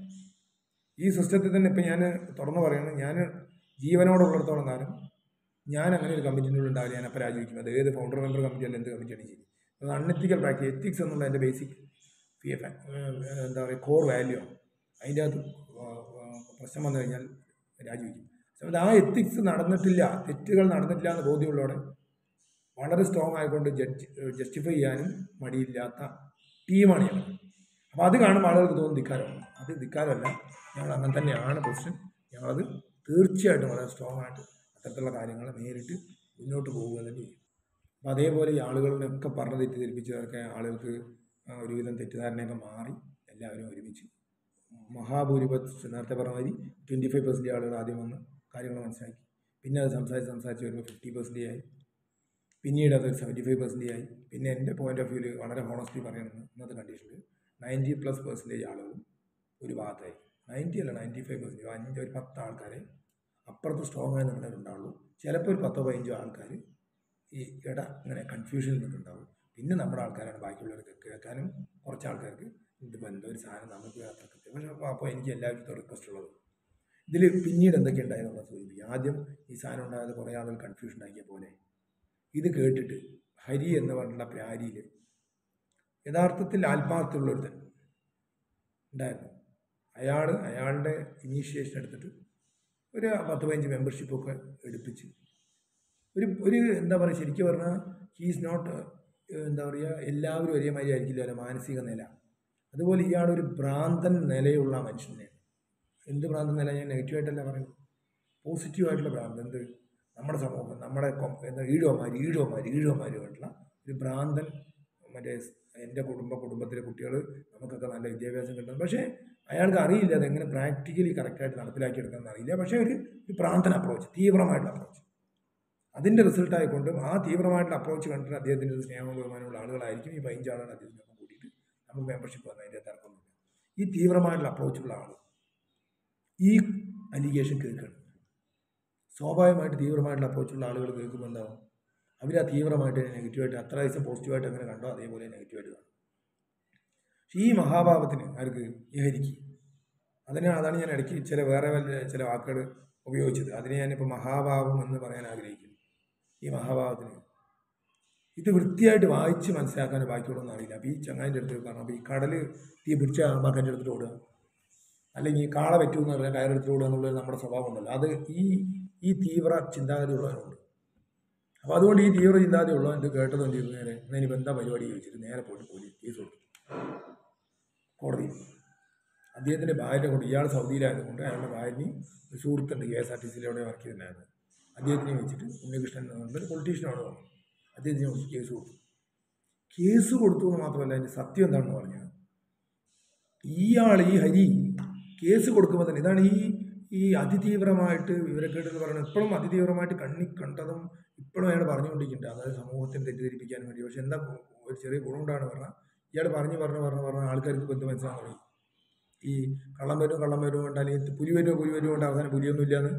Speaker 1: ഈ സിസ്റ്റത്തിൽ തന്നെ ഇപ്പം ഞാൻ തുറന്നു പറയുന്നത് ഞാൻ ജീവനോടുള്ളിടത്തോളം കാലം ഞാൻ അങ്ങനെ ഒരു കമ്മിറ്റിൻ്റെ ഉള്ളിൽ ഉണ്ടാവില്ല ഞാൻ അപ്പം രാജിവെക്കും അത് ഏത് ഫൗണ്ടർ മെമ്പർ കമ്മിറ്റി അല്ല എന്ത് കമ്മിറ്റിയാണ് ശരി അത് അൺഎത്തിക്കൽ പ്രാക്ടീസ് എത്തിക്സ് എന്നുള്ള എൻ്റെ ബേസിക് പി എഫ് എന്താ പറയുക കോർ വാല്യൂ ആണ് അതിൻ്റെ അകത്ത് ആ, ആ, പ്രശ്നം വന്നു കഴിഞ്ഞാൽ രാജിവെക്കും സമയത്ത് ആ എത്തിക്സ് നടന്നിട്ടില്ല തെറ്റുകൾ നടന്നിട്ടില്ല എന്ന് ബോധ്യമുള്ളതോടെ വളരെ സ്ട്രോങ് ആയിക്കൊണ്ട് ജഡ്ജ് ജസ്റ്റിഫൈ ചെയ്യാനും മടിയില്ലാത്ത ടീമാണ് ഞങ്ങൾ അപ്പോൾ അത് കാണുമ്പോൾ ആളുകൾക്ക് തോന്നും ധിക്കാരമാണ് അത് ധിക്കാരമല്ല ഞങ്ങൾ അങ്ങനെ തന്നെയാണ് പൊസിഷൻ ഞങ്ങളത് തീർച്ചയായിട്ടും വളരെ സ്ട്രോങ് ആയിട്ട് അത്തരത്തിലുള്ള കാര്യങ്ങൾ നേരിട്ട് മുന്നോട്ട് പോവുക തന്നെ ചെയ്യും അപ്പോൾ അതേപോലെ ഈ ആളുകളിനൊക്കെ പറഞ്ഞ് തെറ്റിദ്ധരിപ്പിച്ചതൊക്കെ ആളുകൾക്ക് ആ, ഒരുവിധം തെറ്റിദ്ധാരണയൊക്കെ മാറി എല്ലാവരും ഒരുമിച്ച് മഹാഭൂരിപക്ഷം നേരത്തെ പറഞ്ഞ മാതിരി ട്വൻറ്റി ഫൈവ് പെർസെൻറ്റ് ആളുകൾ ആദ്യം വന്ന് കാര്യങ്ങൾ മനസ്സിലാക്കി പിന്നെ അത് സംസാരിച്ച് സംസാരിച്ച് വരുമ്പോൾ ഫിഫ്റ്റി പെർസെൻറ്റ് ആയി പിന്നീട് അത് സെവൻറ്റി ഫൈവ് പെർസെൻറ്റ് ആയി പിന്നെ എൻ്റെ പോയിന്റ് ഓഫ് വ്യൂവിൽ വളരെ ഹോണസ്റ്റ്ലി പറയണമെന്ന് ഇന്നത്തെ കണ്ടീഷനിൽ നയൻറ്റി പ്ലസ് പെർസെൻറ്റേജ് ആളുകളും ഒരു ഭാഗത്തായി നയൻറ്റി അല്ല നയൻറ്റി ഫൈവ് പെർസെൻറ്റേജ് അഞ്ച് ഒരു പത്ത് ആൾക്കാരെ അപ്പുറത്ത് സ്ട്രോങ് ആയി നിന്നിട്ടുണ്ടാവുള്ളൂ ചിലപ്പോൾ ഒരു പത്തോ പതിനഞ്ചോ ആൾക്കാർ ഈ ഇട ഇങ്ങനെ കൺഫ്യൂഷനിൽ നിന്നിട്ടുണ്ടാവും പിന്നെ നമ്മുടെ ആൾക്കാരാണ് ബാക്കിയുള്ളവർക്ക് കേൾക്കാനും കുറച്ച് ആൾക്കാർക്ക് ഇതിപ്പോൾ എന്തോ ഒരു സാധനം നമുക്ക് അത്ര കൃത്യം പക്ഷേ അപ്പോൾ അപ്പോൾ എനിക്ക് എല്ലാവർക്കും റിക്വസ്റ്റ് ഉള്ളത് ഇതിൽ പിന്നീട് എന്തൊക്കെ ഉണ്ടായെന്നുള്ളത് സൂചിപ്പിക്കുക ആദ്യം ഈ സാധനം ഉണ്ടായത് കുറേ ആളുകൾ കൺഫ്യൂഷൻ ഉണ്ടാക്കിയ പോലെ ഇത് കേട്ടിട്ട് ഹരി എന്ന് പറഞ്ഞുള്ള പ്രാരിയിൽ യഥാർത്ഥത്തിൽ ആത്മാർത്ഥമുള്ളൊരുത്തൻ ഉണ്ടായിരുന്നു അയാൾ അയാളുടെ ഇനീഷ്യേഷൻ എടുത്തിട്ട് ഒരു പത്ത് പതിനഞ്ച് മെമ്പർഷിപ്പൊക്കെ എടുപ്പിച്ച് ഒരു ഒരു എന്താ പറയുക ശരിക്കും പറഞ്ഞാൽ ഹീസ് നോട്ട് എന്താ പറയുക എല്ലാവരും ഒരേ മാതിരി ആയിരിക്കില്ല മാനസിക നില അതുപോലെ ഇയാളൊരു ഭ്രാന്തൻ നിലയുള്ള മനുഷ്യനെയാണ് എന്ത് ഭ്രാന്തൻ നില ഞാൻ നെഗറ്റീവായിട്ടല്ല പറയുന്നത് പോസിറ്റീവായിട്ടുള്ള ഭ്രാന്ത് എന്ത് നമ്മുടെ സമൂഹം നമ്മുടെ കൊ- എന്താ ഈഴവന്മാർ ഈഴവന്മാർ ഈഴവന്മാരുമായിട്ടുള്ള ഒരു ഭ്രാന്തൻ മറ്റേ സ് എൻ്റെ കുടുംബ കുടുംബത്തിലെ കുട്ടികൾ നമുക്കൊക്കെ നല്ല വിദ്യാഭ്യാസം കിട്ടുന്നു പക്ഷേ അയാൾക്ക് അറിയില്ല അതെങ്ങനെ പ്രാക്ടിക്കലി കറക്റ്റായിട്ട് നടപ്പിലാക്കിയെടുക്കാമെന്ന് അറിയില്ല പക്ഷേ ഒരു ഒരു ഭ്രാന്തൻ അപ്രോച്ച് തീവ്രമായിട്ടുള്ള അപ്രോച്ച് അതിൻ്റെ റിസൾട്ട് ആയിക്കൊണ്ടും ആ തീവ്രമായിട്ടുള്ള അപ്രോച്ച് കണ്ടിട്ട് അദ്ദേഹത്തിൻ്റെ ഒരു സ്നേഹവും ബഹുമാനമുള്ള ആളുകളായിരിക്കും ഈ പതിനഞ്ച് ആളുകൾ അദ്ദേഹത്തിനൊപ്പം കൂടിയിട്ട് നമുക്ക് മെമ്പർഷിപ്പ് വന്ന അതിൻ്റെ തർക്കമൊന്നുമില്ല ഈ തീവ്രമായിട്ടുള്ള അപ്രോച്ചുള്ള ആൾ ഈ അലിഗേഷൻ കേൾക്കണം സ്വാഭാവികമായിട്ട് തീവ്രമായിട്ടുള്ള അപ്രോച്ചുള്ള ആളുകൾ കേൾക്കുമ്പോൾ എന്താവും അവർ ആ തീവ്രമായിട്ട് നെഗറ്റീവായിട്ട് അത്ര ദിവസം പോസിറ്റീവായിട്ട് അങ്ങനെ കണ്ടോ അതേപോലെ നെഗറ്റീവായിട്ട് കാണും പക്ഷേ ഈ മഹാഭാവത്തിന് ആർക്ക് ഈ ഹരിക്ക് അതിന് അതാണ് ഞാൻ ഇടയ്ക്ക് ചില വേറെ വല്ല ചില വാക്കുകൾ ഉപയോഗിച്ചത് അതിനെ ഞാനിപ്പോൾ മഹാഭാവം എന്ന് പറയാൻ ആഗ്രഹിക്കുന്നു ഈ മഹാഭാവത്തിന് ഇത് വൃത്തിയായിട്ട് വായിച്ച് മനസ്സിലാക്കാൻ ബാക്കിയുള്ളൊന്നും അറിയില്ല അപ്പോൾ ഈ ചങ്ങാതിൻ്റെ അടുത്ത് പറഞ്ഞു അപ്പോൾ ഈ കടൽ തീ പിടിച്ച മകൻ്റെ അടുത്തിട്ട് ഓടുക അല്ലെങ്കിൽ കാള പറ്റുമെന്ന് പറഞ്ഞാൽ കയറെടുത്തിട്ട് ഓടുക എന്നുള്ളത് നമ്മുടെ സ്വഭാവം ഉണ്ടല്ലോ അത് ഈ ഈ തീവ്ര ചിന്താഗതി ഉള്ളവരുണ്ട് അപ്പോൾ അതുകൊണ്ട് ഈ തീവ്ര ചിന്താഗതി ഉള്ളവൻ ഇത് കേട്ടത് എന്ത് ചെയ്തു നേരെ എന്നാൽ ഇനിയിപ്പോൾ എന്താ പരിപാടി ചോദിച്ചിട്ട് നേരെ പോയിട്ട് പോലീസ് കേസ് കൊടുത്തു കോടതി അദ്ദേഹത്തിൻ്റെ ഭാര്യനെ കൊണ്ട് ഇയാൾ സൗദിയിലായതുകൊണ്ട് അയാളുടെ ഭാര്യനെയും ഒരു സുഹൃത്തുണ്ട് കെ എസ് ആർ ടി സിയിൽ അവിടെ വർക്ക് ചെയ്തിട്ടുണ്ടായിരുന്നു അദ്ദേഹത്തിനെ വെച്ചിട്ട് ഉണ്ണികൃഷ്ണൻ എന്ന് പറഞ്ഞിട്ട് ഒരു പൊളിറ്റീഷ്യനോട് വന്നു അദ്ദേഹത്തിനെ വിളിച്ച് കേസ് കൊടുത്തു കേസ് കൊടുത്തു എന്ന് മാത്രമല്ല അതിൻ്റെ സത്യം എന്താണെന്ന് പറഞ്ഞാൽ ഇയാൾ ഈ ഹരി കേസ് കൊടുക്കുമ്പോൾ തന്നെ ഇതാണ് ഈ ഈ അതിതീവ്രമായിട്ട് വിവരക്കേട് എന്ന് പറയുന്നത് ഇപ്പോഴും അതിതീവ്രമായിട്ട് കണ്ണി കണ്ടതും ഇപ്പോഴും അയാൾ പറഞ്ഞുകൊണ്ടിരിക്കുന്നുണ്ട് അതായത് സമൂഹത്തിന് തെറ്റിദ്ധരിപ്പിക്കാൻ വേണ്ടി പക്ഷെ എന്താ ഒരു ചെറിയ ഗുണമുണ്ടാണ് പറഞ്ഞാൽ ഇയാൾ പറഞ്ഞു പറഞ്ഞു പറഞ്ഞു പറഞ്ഞ ആൾക്കാർക്ക് ബന്ധം മനസ്സിലാകാൻ തുടങ്ങി ഈ കള്ളം വരും കള്ളം വരും കൊണ്ട് അല്ലെങ്കിൽ പുലി വരുമോ പുലി വരുമോ കൊണ്ട് അവസാനം പുലിയൊന്നും ഇല്ലാന്ന്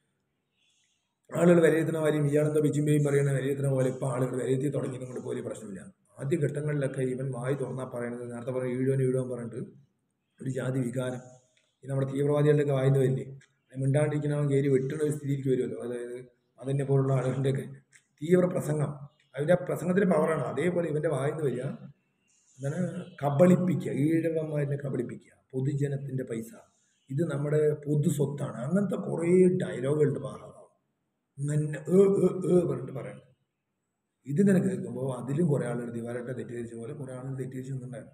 Speaker 1: ആളുകൾ വിലയിരുത്തുന്ന കാര്യം ഇയാളെന്തോ ബിച്ചിമ്പയും പറയുന്ന വിലയിരുത്തുന്ന പോലെ ഇപ്പോൾ ആളുകൾ വിലയിരുത്തി തുടങ്ങിയത് കൊണ്ട് പോലും പ്രശ്നമില്ല ആദ്യ ഘട്ടങ്ങളിലൊക്കെ ഇവൻ വായി തുറന്നാൽ പറയുന്നത് നേരത്തെ പറഞ്ഞ ഈഴോൻ ഈഴോൻ പറഞ്ഞിട്ട് ഒരു ജാതി വികാരം ഈ നമ്മുടെ തീവ്രവാദികളുടെയൊക്കെ വായിന്ന് വരില്ലേ അത് മിണ്ടാണ്ടിരിക്കുന്നവൻ കയറി വെട്ടുന്ന ഒരു സ്ഥിതിയിലേക്ക് വരുമല്ലോ അതായത് അതിനെ പോലുള്ള ആളുകളുടെയൊക്കെ തീവ്ര പ്രസംഗം അതിൻ്റെ ആ പ്രസംഗത്തിൻ്റെ പവറാണ് അതേപോലെ ഇവൻ്റെ വായിന്ന് വരിക എന്താണ് കബളിപ്പിക്കുക ഈഴവന്മാരിനെ കബളിപ്പിക്കുക പൊതുജനത്തിൻ്റെ പൈസ ഇത് നമ്മുടെ പൊതു സ്വത്താണ് അങ്ങനത്തെ കുറേ ഡയലോഗുകളുണ്ട് മഹാഭാവം ഇങ്ങനെ ഏ ഏ ഏ പറഞ്ഞിട്ട് പറയണം ഇതിങ്ങനെ കേൾക്കുമ്പോൾ അതിലും കുറേ ആളുകൾ ദിവാലട്ടെ തെറ്റിദ്ധരിച്ച പോലെ കുറേ ആളുകൾ തെറ്റിദ്ധരിച്ച് നിന്നുണ്ടായിരുന്നു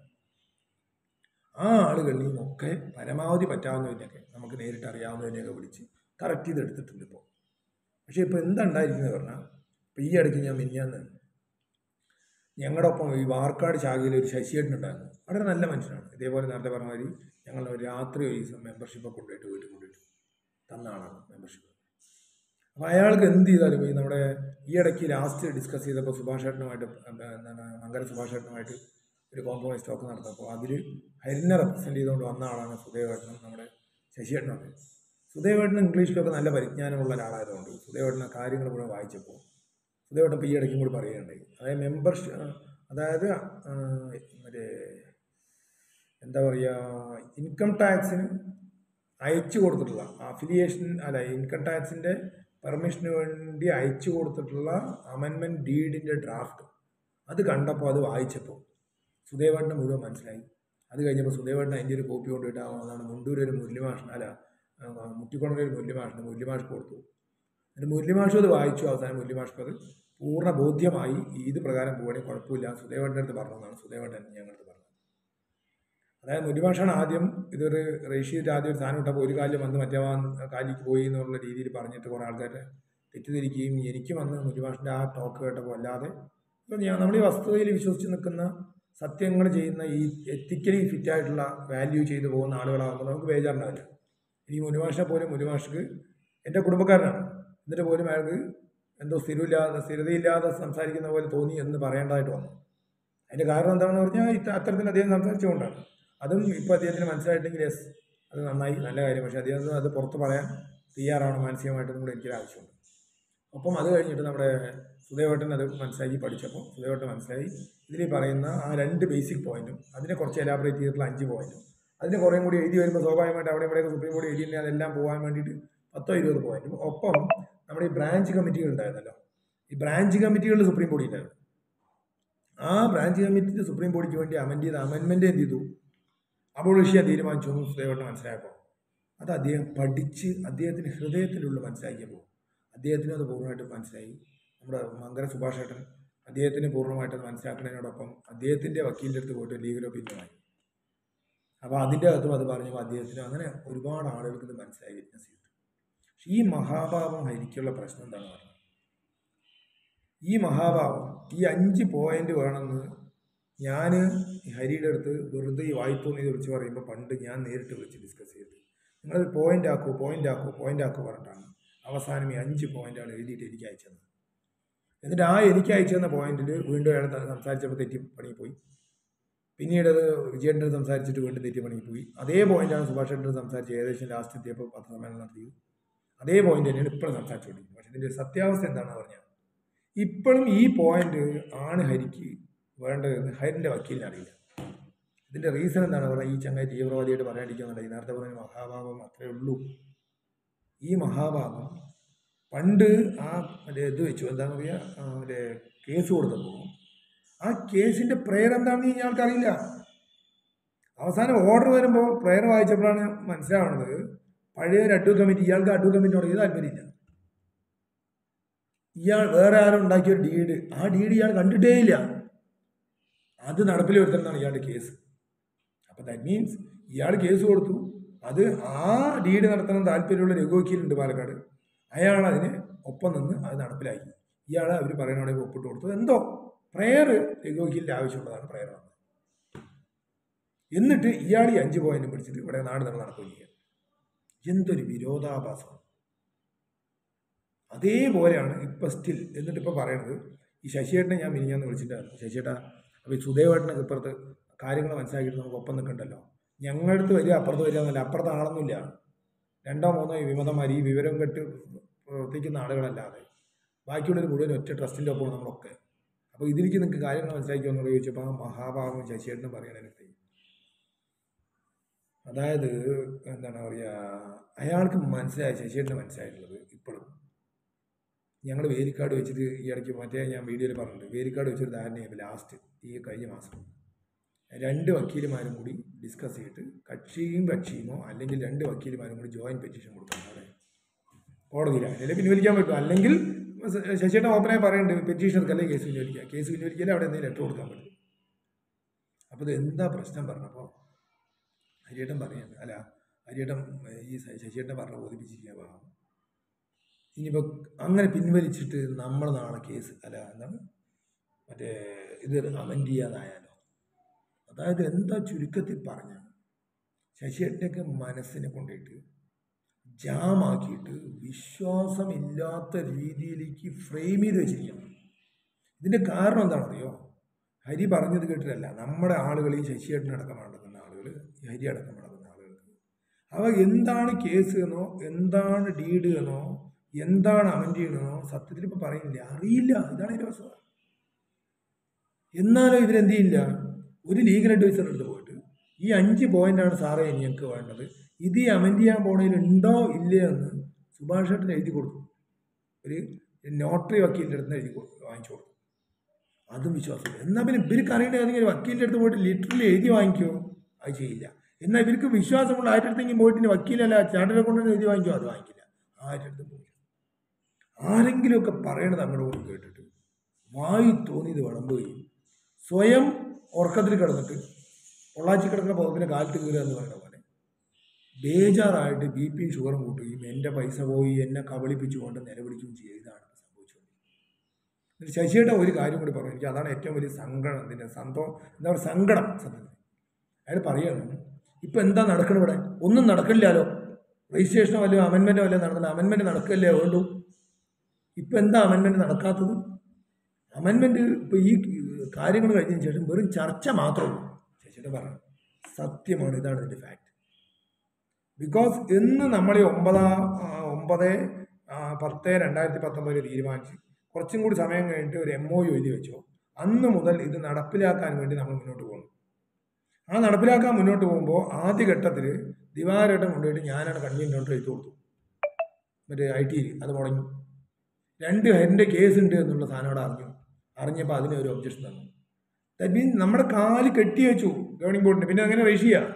Speaker 1: ആ ആളുകളെയും ഒക്കെ പരമാവധി പറ്റാവുന്നതിനെയൊക്കെ നമുക്ക് നേരിട്ട് അറിയാവുന്നതിനെയൊക്കെ വിളിച്ച് കറക്റ്റ് ചെയ്ത് എടുത്തിട്ടുണ്ട് ഇപ്പോൾ പക്ഷേ ഇപ്പോൾ എന്താ ഉണ്ടായിരിക്കുന്നത് പറഞ്ഞാൽ ഇപ്പോൾ ഈ ഇടയ്ക്ക് ഞാൻ മിനിഞ്ഞാന്ന് ഞങ്ങളുടെ ഒപ്പം ഈ വാർക്കാട് ശാഖയിൽ ഒരു ശശിയേട്ടനുണ്ടായിരുന്നു വളരെ നല്ല മനുഷ്യനാണ് ഇതേപോലെ നേരത്തെ പറഞ്ഞ മാതിരി ഞങ്ങൾ ഒരു രാത്രി ഒരു ദിവസം മെമ്പർഷിപ്പൊക്കെ കൊണ്ടുപോയിട്ട് വീട്ടിൽ കൊണ്ടുപോയിട്ട് തന്ന ആളാണ് മെമ്പർഷിപ്പ് അപ്പോൾ അയാൾക്ക് എന്ത് ചെയ്താലും ഈ നമ്മുടെ ഈ ഇടയ്ക്ക് ലാസ്റ്റ് ഡിസ്കസ് ചെയ്തപ്പോൾ സുഭാഷ് ചേട്ടനുമായിട്ട് എന്താണ് മംഗല സുഭാഷ് ചേട്ടനുമായിട്ട് ഒരു കോംപ്രമൈസ് ടോക്ക് നടത്തപ്പോൾ അതിൽ ഹരിനെ റെപ്രസെൻറ്റ് ചെയ്തുകൊണ്ട് വന്ന ആളാണ് സുദേവേട്ടനും നമ്മുടെ ശശിയേട്ടനൊക്കെ സുദേവേട്ടന് ഇംഗ്ലീഷിലൊക്കെ നല്ല പരിജ്ഞാനമുള്ള ഒരാളായതുകൊണ്ട് സുദേവേട്ടനെ കാര്യങ്ങൾ കൂടെ വായിച്ചപ്പോൾ സുദേവേട്ടൻ ഇപ്പോൾ ഈ ഇടയ്ക്കും കൂടി പറയുകയുണ്ടായി അതായത് മെമ്പർഷിപ്പ് അതായത് ആ, മറ്റേ എന്താ പറയുക ഇൻകം ടാക്സിന് അയച്ചു കൊടുത്തിട്ടുള്ള അഫിലിയേഷൻ അല്ല ഇൻകം ടാക്സിൻ്റെ പെർമിഷന് വേണ്ടി അയച്ചു കൊടുത്തിട്ടുള്ള അമെൻമെൻറ്റ് ഡീഡിൻ്റെ ഡ്രാഫ്റ്റ് അത് കണ്ടപ്പോൾ അത് വായിച്ചപ്പോൾ സുദേവേട്ടന് മുഴുവൻ മനസ്സിലായി അത് കഴിഞ്ഞപ്പോൾ സുദേവേട്ടൻ അതിൻ്റെ ഒരു കോപ്പി കൊണ്ടുപോയിട്ട് ആ അതാണ് മുണ്ടൂർ ഒരു മുരളിമാഷൻ അല്ല മുറ്റിക്കൊണ്ടൊരു ഒരു മുരളിമാഷിന് മുരളിമാഷ് കൊടുത്തു എന്നിട്ട് മുരളിമാഷും അത് വായിച്ചു അവസാനം മുരളിമാഷ്ക്ക് അത് പൂർണ്ണ ബോധ്യമായി ഇത് പ്രകാരം പോവുകയാണെങ്കിൽ കുഴപ്പമില്ല സുദേവേട്ടൻ്റെ അടുത്ത് പറഞ്ഞതാണ് സുദേവേട്ടൻ ഞങ്ങളുടെ പറഞ്ഞത് അതായത് മുരളിമാഷാണ് ആദ്യം ഇതൊരു റേഷ്യയിട്ട് ആദ്യം ഒരു സാധനം ഇട്ടപ്പോൾ ഒരു കാലിൽ വന്ന് മറ്റേ വാ- കാലിലേക്ക് പോയി എന്നുള്ള രീതിയിൽ പറഞ്ഞിട്ട് കുറേ ആൾക്കാരെ തെറ്റിദ്ധരിക്കുകയും എനിക്ക് വന്ന് മുരളിമാഷിൻ്റെ ആ ടോക്ക് കേട്ടപ്പോൾ അല്ലാതെ ഇപ്പം ഞാൻ നമ്മൾ ഈ വസ്തുതയിൽ വിശ്വസിച്ച് നിൽക്കുന്ന സത്യങ്ങൾ ചെയ്യുന്ന ഈ എത്തിക്കലി ഫിറ്റായിട്ടുള്ള വാല്യൂ ചെയ്തു പോകുന്ന ആളുകളാകുമ്പോൾ നമുക്ക് ബേജാറുണ്ടാവില്ല ഈ മുനിമാഷിനെ പോലും മുനിമാഷ്ക്ക് എൻ്റെ കുടുംബക്കാരനാണ് എന്നിട്ട് പോലും അയാൾക്ക് എന്തോ സ്ഥിരമില്ലാതെ സ്ഥിരതയില്ലാതെ സംസാരിക്കുന്ന പോലെ തോന്നി എന്ന് പറയേണ്ടതായിട്ട് വന്നു അതിൻ്റെ കാരണം എന്താണെന്ന് പറഞ്ഞാൽ ഇത്ത അത്തരത്തിൽ അദ്ദേഹം സംസാരിച്ചുകൊണ്ടാണ് അതും ഇപ്പോൾ അദ്ദേഹത്തിന് മനസ്സിലായിട്ടെങ്കിൽ യെസ് അത് നന്നായി നല്ല കാര്യം പക്ഷേ അദ്ദേഹം അത് പുറത്ത് പറയാൻ തയ്യാറാണ് മാനസികമായിട്ടും കൂടെ എനിക്കൊരു ആവശ്യമുണ്ട് ഒപ്പം അത് കഴിഞ്ഞിട്ട് നമ്മുടെ സുദേവേട്ടൻ അത് മനസ്സിലാക്കി പഠിച്ചപ്പോൾ സുദേവേട്ടൻ മനസ്സിലായി ഇതിൽ പറയുന്ന ആ രണ്ട് ബേസിക് പോയിന്റും അതിനെ കുറച്ച് എലാബറേറ്റ് ചെയ്തിട്ടുള്ള അഞ്ച് പോയിന്റും അതിന് കുറേയും കൂടി എഴുതി വരുമ്പോൾ സ്വാഭാവികമായിട്ട് അവിടെ ഇവിടെയൊക്കെ സുപ്രീം കോടതി എഴുതിയില്ലെങ്കിൽ അതെല്ലാം പോകാൻ വേണ്ടിയിട്ട് പത്തോ ഇരുപത് പോയിന്റും ഒപ്പം നമ്മുടെ ഈ ബ്രാഞ്ച് കമ്മിറ്റികൾ ഉണ്ടായിരുന്നല്ലോ ഈ ബ്രാഞ്ച് കമ്മിറ്റികളിൽ സുപ്രീം കോടതി ഉണ്ടായിരുന്നു ആ ബ്രാഞ്ച് കമ്മിറ്റി സുപ്രീം കോടതിക്ക് വേണ്ടി അമെൻഡ് ചെയ്ത അമെൻമെൻറ്റ് എന്ത് ചെയ്തു അബോളിഷ് ചെയ്യാൻ തീരുമാനിച്ചു എന്ന് സുദേവേട്ടൻ മനസ്സിലായപ്പോൾ അത് അദ്ദേഹം പഠിച്ച് അദ്ദേഹത്തിൻ്റെ ഹൃദയത്തിലുള്ള മനസ്സിലാക്കിയപ്പോൾ അദ്ദേഹത്തിനും അത് പൂർണ്ണമായിട്ടും മനസ്സിലായി നമ്മുടെ മങ്കര സുഭാഷ് ഏട്ടൻ അദ്ദേഹത്തിന് പൂർണ്ണമായിട്ട് അത് മനസ്സിലാക്കുന്നതിനോടൊപ്പം അദ്ദേഹത്തിൻ്റെ വക്കീലിൻ്റെ അടുത്ത് പോയിട്ട് ലീഗൽ ഒപ്പീനിയനായി അപ്പോൾ അതിൻ്റെ അകത്തും അത് പറഞ്ഞപ്പോൾ അദ്ദേഹത്തിന് അങ്ങനെ ഒരുപാട് ആളുകൾക്ക് ഇത് മനസ്സിലായി വിറ്റ്നസ് ചെയ്തു പക്ഷേ ഈ മഹാഭാവം ഹരിക്കുള്ള പ്രശ്നം എന്താണ് പറഞ്ഞത് ഈ മഹാഭാവം ഈ അഞ്ച് പോയിന്റ് വേണമെന്ന് ഞാൻ ഹരിയുടെ അടുത്ത് വെറുതെ ഈ വായ്പോന്നിത് വിളിച്ച് പറയുമ്പോൾ പണ്ട് ഞാൻ നേരിട്ട് വിളിച്ച് ഡിസ്കസ് ചെയ്തു നിങ്ങൾ പോയിന്റ് ആക്കൂ പോയിന്റ് ആക്കൂ പോയിന്റ് ആക്കൂ പറഞ്ഞിട്ടാണ് അവസാനം ഈ അഞ്ച് പോയിന്റാണ് എഴുതിയിട്ട് എനിക്ക് അയച്ചത് എന്നിട്ട് ആ എനിക്ക് അയച്ചു തന്ന പോയിന്റിൽ വീണ്ടും അയാൾ ത- സംസാരിച്ചപ്പോൾ തെറ്റി പണി പോയി പിന്നീട് അത് വിജയേട്ടൻ്റെ അടുത്ത് സംസാരിച്ചിട്ട് വീണ്ടും തെറ്റി പണി പോയി അതേ പോയിന്റാണ് സുഭാഷ് ചേട്ടൻ്റെ അടുത്ത് സംസാരിച്ച് ഏകദേശം ലാസ്റ്റ് എത്തിയപ്പോൾ പത്രസമ്മേളനം നടത്തിയത് അതേ പോയിന്റ് തന്നെയാണ് ഇപ്പോഴും സംസാരിച്ചുകൊണ്ടിരിക്കുന്നത് പക്ഷേ ഇതിൻ്റെ സത്യാവസ്ഥ എന്താണെന്ന് പറഞ്ഞാൽ ഇപ്പോഴും ഈ പോയിന്റ് ആണ് ഹരിക്ക് വേണ്ടതെന്ന് ഹരിൻ്റെ വക്കീലിന് അറിയില്ല ഇതിൻ്റെ റീസൺ എന്താണ് പറഞ്ഞാൽ ഈ ചങ്ങായി തീവ്രവാദിയായിട്ട് പറയാണ്ടിരിക്കുന്നുണ്ട് നേരത്തെ പറഞ്ഞ മഹാഭാവം അത്രേ ഉള്ളൂ ഈ മഹാഭാവം പണ്ട് ആ മറ്റേ ഇത് വെച്ചു എന്താ പറയുക ആ മറ്റേ കേസ് കൊടുത്തപ്പോൾ ആ കേസിൻ്റെ പ്രേയർ എന്താണെന്ന് ഇയാൾക്ക് അറിയില്ല അവസാനം ഓർഡർ വരുമ്പോൾ പ്രേയർ വായിച്ചപ്പോഴാണ് മനസ്സിലാവുന്നത് പഴയ ഒരു അഡ്വ കമ്മിറ്റി ഇയാൾക്ക് അഡ്വ കമ്മിറ്റിയോട് ഇത് താല്പര്യമില്ല ഇയാൾ വേറെ ആരും ഉണ്ടാക്കിയ ഒരു ഡീഡ് ആ ഡീഡ് ഇയാൾ കണ്ടിട്ടേ ഇല്ല അത് നടപ്പിൽ വരുത്തണമെന്നാണ് ഇയാളുടെ കേസ് അപ്പോൾ ദാറ്റ് മീൻസ് ഇയാൾ കേസ് കൊടുത്തു അത് ആ ഡീഡ് നടത്തണം താല്പര്യമുള്ള രഘുവക്കീലുണ്ട് പാലക്കാട് അയാൾ അതിന് ഒപ്പം നിന്ന് അത് നടപ്പിലാക്കി ഇയാൾ അവർ പറയുന്നവിടെ ഒപ്പിട്ട് കൊടുത്തു എന്തോ പ്രയർ രഘുവക്കീലിൻ്റെ ആവശ്യമുള്ളതാണ് പ്രയർ വന്നത് എന്നിട്ട് ഇയാൾ ഈ അഞ്ച് പോയിന്റ് പിടിച്ചിട്ട് ഇവിടെ നാട് നടന്ന് നടക്കുകയും ചെയ്യുക എന്തൊരു വിരോധാഭാസം അതേപോലെയാണ് ഇപ്പം സ്റ്റിൽ എന്നിട്ട് ഇപ്പം പറയണത് ഈ ശശിയേട്ടനെ ഞാൻ മിനിഞ്ഞാന്ന് വിളിച്ചിട്ടായിരുന്നു ശശിയേട്ടാ അപ്പോൾ ഈ സുദേവേട്ടനൊക്കെ ഇപ്പുറത്ത് കാര്യങ്ങൾ മനസ്സിലാക്കിയിട്ട് നമുക്ക് ഒപ്പം നിൽക്കണ്ടല്ലോ ഞങ്ങളുടെ അടുത്ത് വരിക അപ്പുറത്ത് വരിക എന്നല്ല അപ്പുറത്ത് ആളൊന്നുമില്ല രണ്ടോ മൂന്നോ ഈ വിമതന്മാർ ഈ വിവരം കെട്ട് പ്രവർത്തിക്കുന്ന ആളുകളല്ലാതെ ബാക്കിയുള്ളവർ മുഴുവൻ ഒറ്റ ട്രസ്റ്റിൻ്റെ ഒപ്പമാണ് നമ്മളൊക്കെ അപ്പോൾ ഇതിലേക്ക് നിങ്ങൾക്ക് കാര്യങ്ങൾ മനസ്സിലാക്കി എന്നോട് ചോദിച്ചപ്പോൾ ആ മഹാഭാവം ശശിയേട്ടനും പറയണതിനകത്ത് അതായത് എന്താണ് പറയുക അയാൾക്ക് മനസ്സിലായ ശശിയേട്ടന് മനസ്സിലായിട്ടുള്ളത് ഇപ്പോഴും ഞങ്ങൾ വേലിക്കാട് വെച്ചിട്ട് ഈ ഇടയ്ക്ക് മറ്റേ ഞാൻ വീഡിയോയിൽ പറഞ്ഞിട്ടുണ്ട് വേലിക്കാട് വെച്ചൊരു ധാരണയായി ലാസ്റ്റ് ഈ കഴിഞ്ഞ മാസം രണ്ട് വക്കീലുമാരും കൂടി ഡിസ്കസ് ചെയ്തിട്ട് കക്ഷിയും കക്ഷിയുമോ അല്ലെങ്കിൽ രണ്ട് വക്കീലുമാരും കൂടി ജോയിൻറ്റ് പെറ്റീഷൻ കൊടുക്കണം അവിടെ കോടതിയിലാണ് അല്ലെങ്കിൽ പിൻവലിക്കാൻ പറ്റും അല്ലെങ്കിൽ ശശിയുടെ ഓപ്പനായി പറയുന്നുണ്ട് പെറ്റീഷൻ എടുക്കല്ലേ കേസ് പിൻവലിക്കുക കേസ് പിൻവലിക്കല്ലേ അവിടെ എന്തെങ്കിലും ലെറ്റർ കൊടുക്കാൻ പറ്റും അപ്പോൾ ഇത് എന്താ പ്രശ്നം പറഞ്ഞപ്പോൾ ഹരിയേട്ടൻ പറയാണ് അല്ല ഹരിയേട്ടൻ ഈ ശശിയേട്ടൻ പറഞ്ഞ ബോധിപ്പിച്ചിരിക്കുക പാവം ഇനിയിപ്പോൾ അങ്ങനെ പിൻവലിച്ചിട്ട് നമ്മൾ നാളെ കേസ് അല്ല എന്താണ് മറ്റേ ഇത് അമെൻഡ് ചെയ്യാതായാലോ അതായത് എന്താ ചുരുക്കത്തിൽ പറഞ്ഞ ശശിയേട്ടനൊക്കെ മനസ്സിനെ കൊണ്ടുപോയിട്ട് ജാമാക്കിയിട്ട് വിശ്വാസമില്ലാത്ത രീതിയിലേക്ക് ഫ്രെയിം ചെയ്ത് വെച്ചിരിക്കണം ഇതിൻ്റെ കാരണം എന്താണെന്നറിയോ ഹരി പറഞ്ഞത് കേട്ടിട്ടല്ല നമ്മുടെ ആളുകൾ ഈ ശശിയേട്ടനടക്കം നടക്കുന്ന ആളുകൾ ഈ ഹരി അടക്കം നടക്കുന്ന ആളുകൾക്ക് അവ എന്താണ് കേസ് എന്നോ എന്താണ് ഡീഡ് എന്നോ എന്താണ് അമെൻഡ് ചെയ്യണമെന്നോ സത്യത്തിൽ ഇപ്പോൾ പറയുന്നില്ല അറിയില്ല ഇതാണ് ഇതിൻ്റെ അവസ്ഥ എന്നാലും ഇവരെന്ത് ചെയ്യില്ല ഒരു ലീഗൽ അഡ്വൈസറുടെ അടുത്ത് പോയിട്ട് ഈ അഞ്ച് പോയിന്റാണ് സാറേ ഞങ്ങൾക്ക് വേണ്ടത് ഇത് ഈ അമെൻഡ് ചെയ്യാൻ പോണതിൽ ഉണ്ടോ ഇല്ലേ എന്ന് സുഭാഷ് ഏട്ടൻ എഴുതി കൊടുത്തു ഒരു നോട്ടറി വക്കീലിൻ്റെ അടുത്ത് എഴുതി കൊടുത്തു വാങ്ങിച്ചു കൊടുത്തു അതും വിശ്വാസമില്ല എന്നാൽ പിന്നെ ഇവർക്ക് അറിയേണ്ട ഏതെങ്കിലും വക്കീലിൻ്റെ അടുത്ത് പോയിട്ട് ലിറ്ററലി എഴുതി വാങ്ങിക്കുമോ അത് ചെയ്യില്ല എന്നാൽ ഇവർക്ക് വിശ്വാസമുള്ള ആരുടെ അടുത്തെങ്കിലും പോയിട്ട് ഇനി വക്കീലല്ല ചാർട്ടറെ കൊണ്ട് എഴുതി വാങ്ങിക്കുമോ അത് വാങ്ങിക്കില്ല ആരുടെ അടുത്ത് പോയി ആരെങ്കിലുമൊക്കെ പറയണത് അങ്ങോട്ട് കേട്ടിട്ട് വായി തോന്നിയത് വിളമ്പുകയും സ്വയം ഉറക്കത്തിൽ കിടന്നിട്ട് പൊള്ളാച്ചി കിടക്കുന്ന പുറപ്പിനെ കാലത്ത് കീറുക എന്ന് പറയുന്ന പോലെ ബേജാറായിട്ട് ബി പിയും ഷുഗറും കൂട്ടുകയും എൻ്റെ പൈസ പോയി എന്നെ കബളിപ്പിച്ചുകൊണ്ട് നിലവിളിക്കുകയും ചെയ്യുക ഇതാണ് സംഭവിച്ചുകൊണ്ടിരിക്കുന്നത് ശശിയുടെ ഒരു കാര്യം കൂടി പറഞ്ഞു എനിക്ക് അതാണ് ഏറ്റവും വലിയ സങ്കടം ഇതിൻ്റെ സന്തോ എന്താ പറയുക സങ്കടം സത്യത്തിൽ അയാൾ പറയാണ് ഇപ്പം എന്താ നടക്കണം ഇവിടെ ഒന്നും നടക്കില്ലല്ലോ രജിസ്ട്രേഷനോ വല്ലതും അമെൻമെൻറ്റോ വല്ലതും നടന്നില്ല അമെൻമെൻറ്റ് നടക്കില്ലേ വേണ്ടു ഇപ്പം എന്താ അമെൻമെൻറ്റ് നടക്കാത്തത് അമെൻമെൻറ്റ് ഇപ്പോൾ ഈ കാര്യങ്ങൾ കഴിഞ്ഞതിന് ശേഷം വെറും ചർച്ച മാത്രമേ ഉള്ളൂ ശശിയുടെ പറഞ്ഞു സത്യമാണ് ഇതാണ് ഇതിൻ്റെ ഫാക്ട് ബിക്കോസ് ഇന്ന് നമ്മൾ ഈ ഒമ്പതാം ആ, ഒമ്പത് ആ, പത്ത് രണ്ടായിരത്തി പത്തൊമ്പതിൽ തീരുമാനിച്ച് കുറച്ചും കൂടി സമയം കഴിഞ്ഞിട്ട് ഒരു എം ഒ യു എഴുതി വെച്ചോ അന്ന് മുതൽ ഇത് നടപ്പിലാക്കാൻ വേണ്ടി നമ്മൾ മുന്നോട്ട് പോകുന്നു ആ നടപ്പിലാക്കാൻ മുന്നോട്ട് പോകുമ്പോൾ ആദ്യ ഘട്ടത്തിൽ ദിവാരേട്ടൻ കൊണ്ടുപോയിട്ട് ഞാനാണ് കൺവീനർ എഴുതി കൊടുത്തു മറ്റേ ഐ ടിയിൽ അത് മുടങ്ങി രണ്ട് എൻ്റെ കേസ് ഉണ്ട് എന്നുള്ള സാധനം അവിടെ അറിഞ്ഞു അറിഞ്ഞപ്പോൾ അതിന് ഒരു ഒബ്ജക്ഷൻ തന്നു ദാറ്റ് മീൻസ് നമ്മുടെ കാല് കെട്ടി വെച്ചു ഗവർണിംഗ് ബോർഡിന് പിന്നെ അങ്ങനെ രജിസ്റ്റർ ചെയ്യാം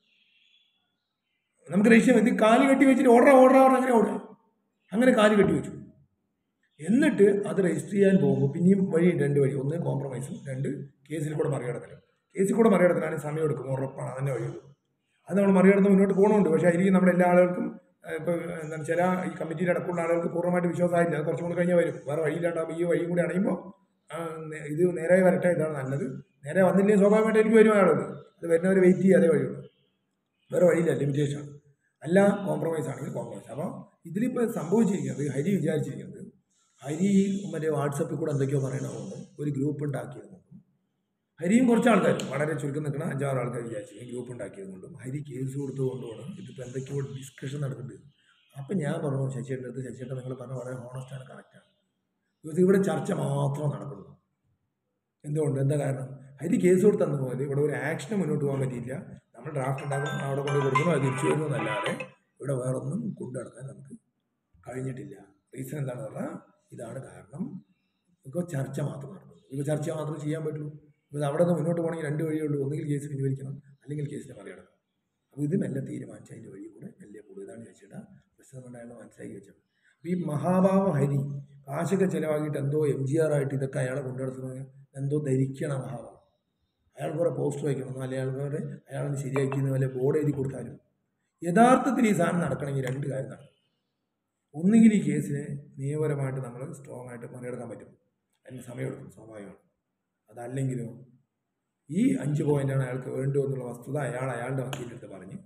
Speaker 1: നമുക്ക് രജിസ്റ്റർ ചെയ്യാം ഇത് കാല് കെട്ടി വെച്ചിട്ട് ഓർഡർ ഓർഡർ ഓർഡർ അങ്ങനെ ഓടുക അങ്ങനെ കാല് കെട്ടി വെച്ചു എന്നിട്ട് അത് രജിസ്റ്റർ ചെയ്യാൻ പോകുമ്പോൾ പിന്നെയും വഴി രണ്ട് വഴി ഒന്ന് കോംപ്രമൈസും രണ്ട് കേസിൽ കൂടെ മറികടക്കലും കേസിൽ കൂടെ മറികടക്കലാണ് സമയം എടുക്കും ഉറപ്പാണ് അതിൻ്റെ വഴിയുള്ളൂ അത് നമ്മൾ മറികടന്ന് മുന്നോട്ട് പോകണമുണ്ട് പക്ഷേ അതിലേക്ക് നമ്മുടെ എല്ലാ ആളുകൾക്കും ഇപ്പോൾ എന്താണ് ചില ഈ കമ്മിറ്റിയിൽ അടക്കമുള്ള ആളുകൾക്ക് പൂർണ്ണമായിട്ട് വിശ്വാസമായില്ല അത് കുറച്ചും കൂടി കഴിഞ്ഞാൽ വരും വേറെ വഴിയില്ലാണ്ടാകുമ്പോൾ ഈ വഴിയും കൂടി അടയുമ്പോൾ ആ, നേ- ഇത് നേരെ വരട്ടെ ഇതാണ് നല്ലത് നേരെ വന്നില്ലെങ്കിൽ സ്വാഭാവികമായിട്ട് എനിക്ക് വരും ആളുകൾ അത് വരുന്നവർ വെയിറ്റ് ചെയ്യാതെ വഴിയുള്ളൂ വേറെ വഴിയില്ല ലിമിറ്റേഷൻ അല്ല കോംപ്രമൈസ് ആണെങ്കിൽ കോംപ്രമൈസ് അപ്പോൾ ഇതിലിപ്പോൾ സംഭവിച്ചിരിക്കുന്നത് ഹരി വിചാരിച്ചിരിക്കുന്നത് ഹരി മറ്റേ വാട്സപ്പിൽ കൂടെ എന്തൊക്കെയോ പറയണമെന്ന് ഒരു ഗ്രൂപ്പ് ഉണ്ടാക്കിയിരുന്നു ഹരിയും കുറച്ച് ആൾക്കാർ വളരെ ചുരുക്കം നിൽക്കുന്ന അഞ്ചാറ് ആൾക്കാർ വിചാരിച്ചു ഈ ഗ്രൂപ്പ് ഉണ്ടാക്കിയതുകൊണ്ടും ഹരി കേസ് കൊടുത്തുകൊണ്ടുമാണ് ഇതിപ്പോൾ എന്തൊക്കെയോ ഡിസ്കഷൻ നടക്കുന്നുണ്ട് അപ്പം ഞാൻ പറഞ്ഞു ശശിയുടെ അടുത്ത് ശശിയേട്ടൻ നിങ്ങൾ പറഞ്ഞ വളരെ ഹോണസ്റ്റാണ് കറക്റ്റാണ് ബിക്കോസ് ഇവിടെ ചർച്ച മാത്രം നടക്കുന്നു എന്തുകൊണ്ട് എന്താ കാരണം ഹരി കേസ് കൊടുത്തെന്ന് പോലെ ഇവിടെ ഒരു ആക്ഷന് മുന്നോട്ട് പോകാൻ പറ്റിയില്ല നമ്മൾ ഡ്രാഫ്റ്റ് ഉണ്ടാക്കണം അവിടെ കൊണ്ട് കൊടുക്കുന്നു അത് തിരിച്ചു വരുന്നു എന്നല്ലാതെ ഇവിടെ വേറൊന്നും കൊണ്ടു നടക്കാൻ നമുക്ക് കഴിഞ്ഞിട്ടില്ല റീസൺ എന്താണെന്ന് പറഞ്ഞാൽ ഇതാണ് കാരണം ഇപ്പോൾ ചർച്ച മാത്രം നടക്കുന്നു ഇപ്പോൾ ചർച്ച മാത്രം ചെയ്യാൻ പറ്റുള്ളൂ ഇപ്പോൾ അവിടെ നിന്ന് മുന്നോട്ട് പോകണമെങ്കിൽ രണ്ട് വഴിയേ ഉള്ളൂ ഒന്നുകിൽ കേസ് പിൻവലിക്കണം അല്ലെങ്കിൽ കേസിനെ മറികടക്കണം അപ്പോൾ ഇത് മെല്ലെ തീരുമാനിച്ച് അതിൻ്റെ വഴി കൂടെ മെല്ലെ പോകും ഇതാണ് ചോദിച്ചിട്ട് പ്രശ്നം കൊണ്ടാണ് മനസ്സിലാക്കി വെച്ചത് അപ്പോൾ ഈ മഹാഭാവ ഹരി കാശൊക്കെ ചിലവാക്കിയിട്ട് എന്തോ എം ജി ആർ ആയിട്ട് ഇതൊക്കെ അയാളെ കൊണ്ടുനടത്തുന്നത് എന്തോ ധരിക്കണം മഹാഭാവം അയാൾ കുറേ പോസ്റ്റർ വയ്ക്കണം അല്ലെങ്കിൽ അയാൾ വേറെ അയാളെ ശരിയാക്കിയെന്ന് വല്ല ബോർഡ് എഴുതി കൊടുത്താലും യഥാർത്ഥത്തിൽ ഈ സാധനം നടക്കണമെങ്കിൽ രണ്ട് കാര്യം നടക്കും ഒന്നുകിൽ ഈ കേസിനെ നിയമപരമായിട്ട് നമ്മൾ സ്ട്രോങ് ആയിട്ട് മറികടക്കാൻ പറ്റും അതിന് സമയമെടുക്കും സ്വാഭാവികമാണ് അതല്ലെങ്കിലോ ഈ അഞ്ച് പോയിന്റാണ് അയാൾക്ക് വേണ്ടു എന്നുള്ള വസ്തുത അയാൾ അയാളുടെ വക്കീലെടുത്ത് പറഞ്ഞ്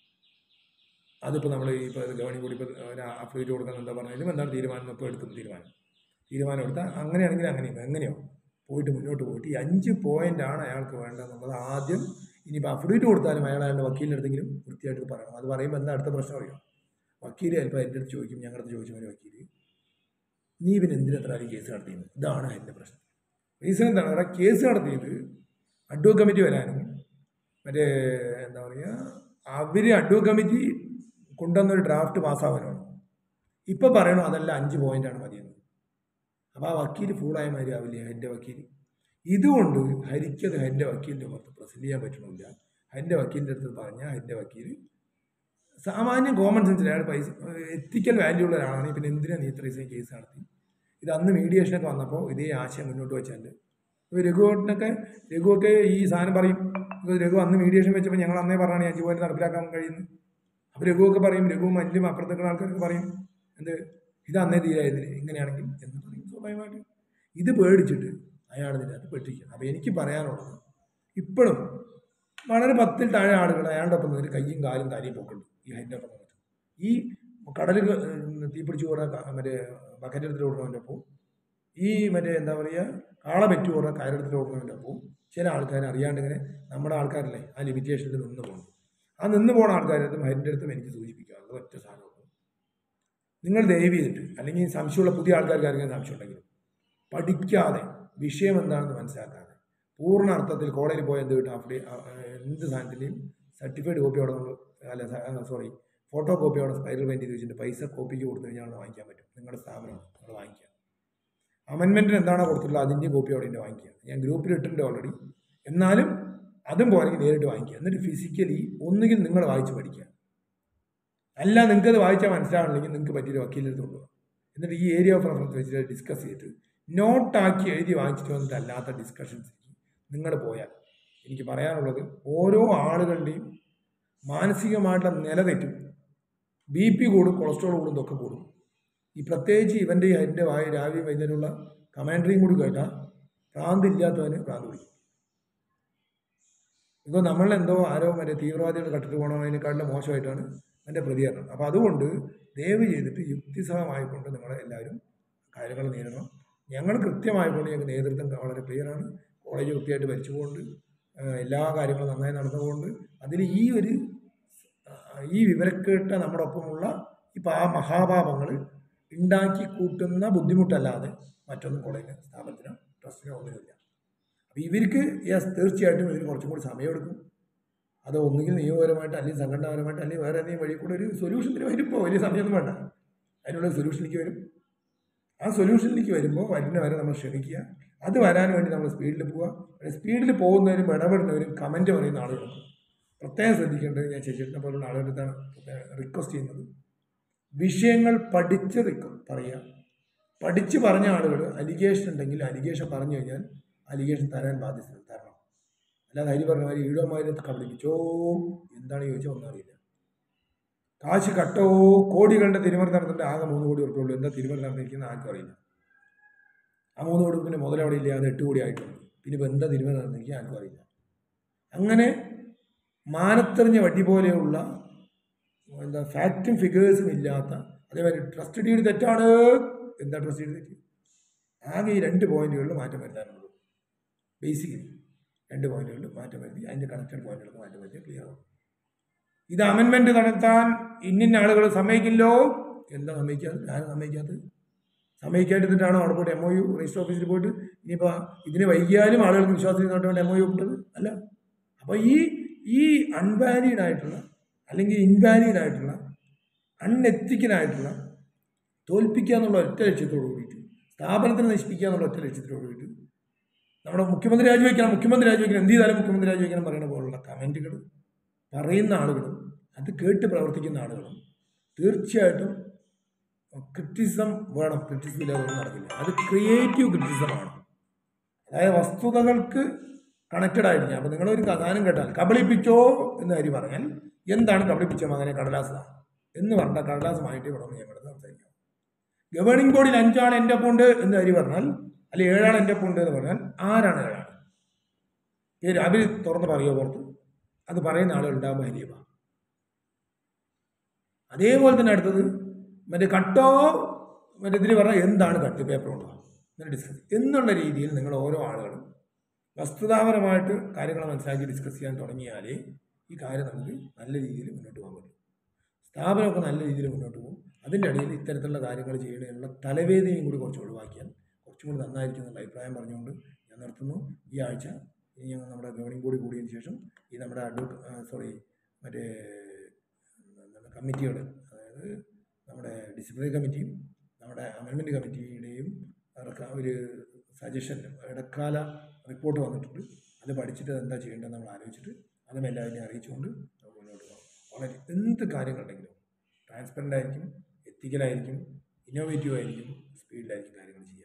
Speaker 1: അതിപ്പോൾ നമ്മൾ ഇപ്പോൾ ഗവൺമെൻറ് കൂടി ഇപ്പോൾ ഒരു അഫിഡേറ്റ് കൊടുക്കാൻ എന്താ പറഞ്ഞാലും എന്താണ് തീരുമാനം ഇപ്പോൾ എടുക്കും തീരുമാനം തീരുമാനം എടുത്താൽ അങ്ങനെയാണെങ്കിൽ അങ്ങനെയും എങ്ങനെയോ പോയിട്ട് മുന്നോട്ട് പോയിട്ട് ഈ അഞ്ച് പോയിന്റാണ് അയാൾക്ക് വേണ്ടതെന്നുള്ളത് ആദ്യം ഇനിയിപ്പോൾ അഫിഡേറ്റ് കൊടുത്താലും അയാൾ അയാളുടെ വക്കീലിൻ്റെ അടുത്തെങ്കിലും വൃത്തിയായിട്ട് പറയണം അത് പറയുമ്പോൾ എന്താ അടുത്ത പ്രശ്നം അറിയാം വക്കീൽ ചിലപ്പോൾ എൻ്റെ അടുത്ത് ചോദിക്കും ഞങ്ങളുടെ അടുത്ത് ചോദിച്ചു ഒരു വക്കീൽ നീ പിന്നെ എന്തിനെത്ര ആരും കേസ് നടത്തിയത് ഇതാണ് എൻ്റെ പ്രശ്നം റീസൺ എന്താണ് അവിടെ കേസ് നടത്തിയത് അഡ്വ കമ്മിറ്റി വരാനും മറ്റേ എന്താ പറയുക അവർ അഡ്വ കമ്മിറ്റി കൊണ്ടുവന്നൊരു ഡ്രാഫ്റ്റ് പാസ്സാവാനാണ് ഇപ്പോൾ പറയണു അതല്ല അഞ്ച് പോയിന്റാണ് മതിയെന്ന് അപ്പോൾ ആ വക്കീൽ ഫൂളായ മാതിരി ആവില്ലേ എൻ്റെ വക്കീൽ ഇതുകൊണ്ട് ഹരിക്കത് എൻ്റെ വക്കീലിൻ്റെ പുറത്ത് പ്രസൻറ്റ് ചെയ്യാൻ പറ്റണില്ല എൻ്റെ വക്കീലിൻ്റെ അടുത്ത് പറഞ്ഞാൽ എൻ്റെ വക്കീൽ സാമാന്യം കോമൺ സെൻസിൽ അയാൾ പൈസ എത്തിക്കൽ വാല്യൂ ഉള്ള ഒരാളാണ് പിന്നെ എന്തിനാണ് നീ ഇത്രയും കേസ് നടത്തി ഇത് അന്ന് മീഡിയേഷനൊക്കെ വന്നപ്പോൾ ഇതേ ആശയം മുന്നോട്ട് വെച്ചാൽ ഇപ്പോൾ രഘുവോട്ടിനൊക്കെ രഘുവൊക്കെ ഈ സാധനം പറയും ഇപ്പോൾ രഘു അന്ന് മീഡിയേഷൻ വെച്ചപ്പോൾ ഞങ്ങൾ അന്നേ പറഞ്ഞാണ് ഈ അഞ്ച് പോയിന്റ് നടപ്പിലാക്കാൻ കഴിയുന്നത് അപ്പോൾ രഘുവൊക്കെ പറയും രഘു മറ്റും അപ്പുറത്തേക്കുള്ള ആൾക്കാർക്ക് പറയും എന്ത് ഇത് അന്നേ തീരായതിന് ഇങ്ങനെയാണെങ്കിൽ എന്ന് പറയും സ്വാഭാവികമായിട്ട് ഇത് പേടിച്ചിട്ട് അയാൾ ഇതിനകത്ത് പെട്ടിരിക്കണം അപ്പോൾ എനിക്ക് പറയാനുള്ളത് ഇപ്പോഴും വളരെ പത്തിൽ താഴെ ആളുകൾ അയാളുടെ ഒപ്പം നിന്ന് കയ്യും കാലും കാര്യം പോക്കുണ്ട് ഈ ഹൈൻ്റെ ഒപ്പം നിന്നിട്ട് ഈ കടൽ തീപിടിച്ച് പോകുന്ന മറ്റേ ബക്കറ്റെടുത്തിട്ട് ഓടുന്നതിൻ്റെ ഒപ്പം ഈ മറ്റേ എന്താ പറയുക കാള പെറ്റു പോകുന്ന കയറെടുത്തിട്ട് ഓടുന്നതിൻ്റെ ഒപ്പം ചില ആൾക്കാർ അറിയാണ്ട് ഇങ്ങനെ നമ്മുടെ ആൾക്കാരല്ലേ ആ ലിമിറ്റേഷനിൽ നിന്ന് പോകുന്നു ആ നിന്ന് പോകുന്ന ആൾക്കാരടുത്തും ഹരിൻ്റെ അടുത്തും എനിക്ക് സൂചിപ്പിക്കാറുള്ളത് ഒറ്റ സാധനമുള്ളൂ നിങ്ങൾ ദയവ് ചെയ്തിട്ട് അല്ലെങ്കിൽ സംശയമുള്ള പുതിയ ആൾക്കാർക്ക് ആർക്കെങ്കിലും സംശയം ഉണ്ടെങ്കിലും പഠിക്കാതെ വിഷയം എന്താണെന്ന് മനസ്സിലാക്കാതെ പൂർണ്ണ അർത്ഥത്തിൽ കോളേജിൽ പോയ എന്ത് കിട്ടും അഫ്ഡേ എന്ത് സാധനത്തിൻ്റെയും സർട്ടിഫൈഡ് കോപ്പി അവിടെ നമ്മൾ അല്ല സോറി ഫോട്ടോ കോപ്പി അവിടെ സ്പൈറൽ പെയിൻറ്റ് ചെയ്ത് വെച്ചിട്ട് പൈസ കോപ്പിക്ക് കൊടുത്തു കഴിഞ്ഞാൽ അവിടെ വാങ്ങിക്കാൻ പറ്റും നിങ്ങളുടെ സ്ഥാപനമാണ് നിങ്ങൾ വാങ്ങിക്കുക അമെൻമെൻറ്റിന് എന്താണോ കൊടുത്തിട്ടുള്ളത് അതിൻ്റെ കോപ്പി അവിടെ ഉണ്ട് വാങ്ങിക്കുക ഞാൻ ഗ്രൂപ്പിൽ ഇട്ടിട്ടുണ്ട് ഓൾറെഡി എന്നാലും അതും പോലെങ്കിൽ നേരിട്ട് വാങ്ങിക്കുക എന്നിട്ട് ഫിസിക്കലി ഒന്നുകിൽ നിങ്ങൾ വായിച്ച് പഠിക്കുക അല്ല നിങ്ങൾക്കത് വായിച്ചാൽ മനസ്സിലാവണമെങ്കിൽ നിങ്ങൾക്ക് പറ്റിയൊരു വക്കീലെടുത്ത് കൊണ്ടുപോകാം എന്നിട്ട് ഈ ഏരിയ ഓഫ് റെഫറൻസ് വെച്ചിട്ട് ഡിസ്കസ് ചെയ്തിട്ട് നോട്ടാക്കി എഴുതി വാങ്ങിച്ചിട്ട് വന്നിട്ട് അല്ലാത്ത ഡിസ്കഷൻസ് നിങ്ങൾ പോയാൽ എനിക്ക് പറയാനുള്ളത് ഓരോ ആളുകളുടെയും മാനസികമായിട്ടുള്ള നില തെറ്റും ബി പി കൂടും കൊളസ്ട്രോൾ കൂടും ഇതൊക്കെ കൂടും ഈ പ്രത്യേകിച്ച് ഇവൻ്റെ എൻ്റെ വായ രാവിലെ വൈകുന്നേരമുള്ള കമാൻഡറിയും കൂടി കേട്ടാൽ ഭ്രാന്തില്ലാത്തവന് ഭ്രാന്ത് പിടിക്കും ഇപ്പോൾ നമ്മളെന്തോ ആരോ മറ്റേ തീവ്രവാദികൾ കട്ടിട്ട് പോകണതിനേക്കാളും മോശമായിട്ടാണ് എൻ്റെ പ്രതികരണം അപ്പോൾ അതുകൊണ്ട് ദയവ് ചെയ്തിട്ട് യുക്തിസഹമായിക്കൊണ്ട് നിങ്ങളെ എല്ലാവരും കാര്യങ്ങൾ നേരിടണം ഞങ്ങൾ കൃത്യമായിക്കൊണ്ട് ഞങ്ങൾക്ക് നേതൃത്വം വളരെ ക്ലിയറാണ് കോളേജ് വൃത്തിയായിട്ട് ഭരിച്ചുകൊണ്ട് എല്ലാ കാര്യങ്ങളും നന്നായി നടന്നുകൊണ്ട് അതിൽ ഈ ഒരു ഈ വിവരക്കേട്ട നമ്മുടെ ഒപ്പമുള്ള ഈ പാ മഹാപാപങ്ങൾ ഉണ്ടാക്കി കൂട്ടുന്ന ബുദ്ധിമുട്ടല്ലാതെ മറ്റൊന്നും കോളേജ് സ്ഥാപനത്തിനോ ട്രസ്റ്റിനോ ഒന്നുമില്ല അപ്പോൾ ഇവർക്ക് യെസ് തീർച്ചയായിട്ടും ഇതിന് കുറച്ചും കൂടി സമയമെടുക്കും അത് ഒന്നുകിൽ നിയമപരമായിട്ട് അല്ലെങ്കിൽ സംഘടനാപരമായിട്ട് അല്ലെങ്കിൽ വേറെ എന്തെങ്കിലും വഴി കൂടെ ഒരു സൊല്യൂഷന് വരുമ്പോൾ വലിയ സമയമൊന്നും വേണ്ട അതിനുള്ള സൊല്യൂഷനിലേക്ക് വരും ആ സൊല്യൂഷനിലേക്ക് വരുമ്പോൾ വരുന്ന വരെ നമ്മൾ ക്ഷമിക്കുക അത് വരാൻ വേണ്ടി നമ്മൾ സ്പീഡിൽ പോവുക സ്പീഡിൽ പോകുന്നവരും ഇടപെടുന്നവരും കമൻറ്റ് പറയുന്ന ആളുകളുണ്ട് പ്രത്യേകം ശ്രദ്ധിക്കേണ്ടത് ഞാൻ ചേച്ചിട്ടിനെ പോലുള്ള ആളുകളുടെ അടുത്താണ് റിക്വസ്റ്റ് ചെയ്യുന്നത് വിഷയങ്ങൾ പഠിച്ച് റിക്വ പറയുക പഠിച്ച് പറഞ്ഞ ആളുകൾ അലിഗേഷൻ ഉണ്ടെങ്കിൽ അലിഗേഷൻ പറഞ്ഞു കഴിഞ്ഞാൽ അലിഗേഷൻ തരാൻ ബാധ്യത തരണം അല്ലാതെ ഹരി പറഞ്ഞ മാതിരി ഈഴോമാരെ കബളിപ്പിച്ചോ എന്താണ് ചോദിച്ചാൽ ഒന്നും അറിയില്ല കാശ് കട്ടോ കോടികളുടെ തിരുമറി നടന്നിട്ട് ആകെ മൂന്ന് കോടി ഉറപ്പുള്ളൂ എന്താ തിരുമറി നടന്നിരിക്കുന്ന ആർക്കും അറിയില്ല ആ മൂന്ന് കോടി പിന്നെ മുതൽ അവിടെ ഇല്ല അത് എട്ട് കോടി ആയിട്ടുണ്ട് പിന്നെ ഇപ്പോൾ എന്താ തിരുമറി നടന്നിരിക്കുക ആർക്കും അറിയില്ല അങ്ങനെ മാനത്തെറിഞ്ഞ വട്ടി പോലെയുള്ള എന്താ ഫാക്റ്റും ഫിഗേഴ്സും ഇല്ലാത്ത അതേമാതിരി ട്രസ്റ്റ് ഡീഡ് തെറ്റാണ് എന്താ ട്രസ്റ്റ് ഡീഡ് തെറ്റ് ആകെ ഈ രണ്ട് പോയിന്റുകളിൽ മാറ്റം വരുത്താനുള്ളൂ ബേസിക്കലി രണ്ട് പോയിന്റുകളിൽ മാറ്റം വരുത്തി അതിൻ്റെ കണക്റ്റഡ് പോയിന്റുകൾക്ക് മാറ്റം വരുത്തി ക്ലിയർ ആവും ഇത് അമെൻമെന്റ് നടത്താൻ ഇന്നിന്ന ആളുകൾ സമ്മതിക്കില്ലോ എന്താ സമ്മതിക്കാത്തത് ഞാൻ സമ്മതിക്കാത്തത് സമ്മതിക്കാതിരുന്നിട്ടാണോ അവിടെ പോയിട്ട് എം ഒ യു രജിസ്റ്റർ ഓഫീസിൽ പോയിട്ട് ഇനിയിപ്പോൾ ഇതിന് വൈകിയാലും ആളുകൾക്ക് വിശ്വാസത്തിൽ നിന്നോട്ട് എം ഒ യു ഒപ്പിട്ടത് അല്ല അപ്പോൾ ഈ ഈ അൺവാലിഡ് ആയിട്ടുള്ള അല്ലെങ്കിൽ ഇൻവാലിഡ് ആയിട്ടുള്ള അൺഎത്തിക്കലായിട്ടുള്ള തോൽപ്പിക്കുക എന്നുള്ള ഒറ്റ ലക്ഷ്യത്തോട് കൂടിയിട്ട് സ്ഥാപനത്തിനെ നശിപ്പിക്കുക എന്നുള്ള ഒറ്റ ലക്ഷ്യത്തോട് കൂടിയിട്ട് നമ്മുടെ മുഖ്യമന്ത്രി രാജിവെക്കണം മുഖ്യമന്ത്രി രാജിവെക്കണം എന്ത് ചെയ്താലും മുഖ്യമന്ത്രി രാജിവെക്കണം പറയുന്ന പോലുള്ള കമൻറ്റുകൾ പറയുന്ന ആളുകളും അത് കേട്ട് പ്രവർത്തിക്കുന്ന ആളുകളും തീർച്ചയായിട്ടും ക്രിറ്റിസം വേണം ക്രിറ്റിസം ഇല്ലാതെ ഒന്നും നടക്കില്ല അത് ക്രിയേറ്റീവ് ക്രിറ്റിസമാണ് അതായത് വസ്തുതകൾക്ക് കണക്റ്റഡ് ആയിട്ട് അപ്പോൾ നിങ്ങളൊരു ഗാനം കേട്ടാൽ കബളിപ്പിച്ചോ എന്ന് കാര്യം പറഞ്ഞാൽ എന്താണ് കബളിപ്പിച്ച മകനെ കടലാസാണ് എന്ന് പറഞ്ഞ കടലാസുമായിട്ട് ഇവിടെ ഒന്ന് ഞങ്ങൾ സംസാരിക്കാം ഗവേണിംഗ് ബോഡിയിൽ അഞ്ചാൾ എൻ്റെ ഒപ്പം ഉണ്ട് എന്ന് കാര്യം പറഞ്ഞാൽ അല്ലെ ഏഴാൾ എൻ്റെ ഒപ്പം ഉണ്ട് എന്ന് പറഞ്ഞാൽ ആരാണ് ഏഴാൾ പേര് അവർ തുറന്ന് പറയുമോ പുറത്ത് അത് പറയുന്ന ആളുകൾ ഉണ്ടാകുമ്പോൾ ഹരിയമാണ് അതേപോലെ തന്നെ അടുത്തത് മറ്റേ കട്ടോ മറ്റേ ഇതിൽ പറഞ്ഞാൽ എന്താണ് കട്ട് പേപ്പർ ഉണ്ടാകും എന്നിട്ട് ഡിസ്കസ് എന്നുള്ള രീതിയിൽ നിങ്ങൾ ഓരോ ആളുകളും വസ്തുതാപരമായിട്ട് കാര്യങ്ങൾ മനസ്സിലാക്കി ഡിസ്കസ് ചെയ്യാൻ തുടങ്ങിയാലേ ഈ കാര്യം നമുക്ക് നല്ല രീതിയിൽ മുന്നോട്ട് പോകാൻ പറ്റും സ്ഥാപനമൊക്കെ നല്ല രീതിയിൽ മുന്നോട്ട് പോകും അതിൻ്റെ ഇടയിൽ ഇത്തരത്തിലുള്ള കാര്യങ്ങൾ ചെയ്യുന്നതിനുള്ള തലവേദനയും കൂടി കുറച്ച് ഒഴിവാക്കിയാൽ കുറച്ചും കൂടി നന്നായിരിക്കും എന്നുള്ള അഭിപ്രായം പറഞ്ഞുകൊണ്ട് ഞാൻ നിർത്തുന്നു ഈ ആഴ്ച ഇനി ഞങ്ങൾ നമ്മുടെ ഗവേണിംഗ് ബോഡി കൂടിയതിന് ശേഷം ഈ നമ്മുടെ അഡ്വ സോറി മറ്റേ എന്താണ് കമ്മിറ്റികൾ അതായത് നമ്മുടെ ഡിസിപ്ലിനറി കമ്മിറ്റിയും നമ്മുടെ അമെൻമെൻറ്റ് കമ്മിറ്റിയുടെയും അവർക്ക് ഒരു സജഷൻ ഇടക്കാല റിപ്പോർട്ട് വന്നിട്ടുണ്ട് അത് പഠിച്ചിട്ട് എന്താ ചെയ്യേണ്ടത് നമ്മൾ ആലോചിച്ചിട്ട് അതും എല്ലാവരെയും അറിയിച്ചുകൊണ്ട് നമുക്ക് മുന്നോട്ട് പോകാം വളരെ എന്ത് കാര്യങ്ങളുണ്ടെങ്കിലും ട്രാൻസ്പെറൻ്റ് ആയിരിക്കും എത്തിക്കലായിരിക്കും ഇന്നോവേറ്റീവ് ആയിരിക്കും സ്പീഡിലായിരിക്കും കാര്യങ്ങൾ ചെയ്യുക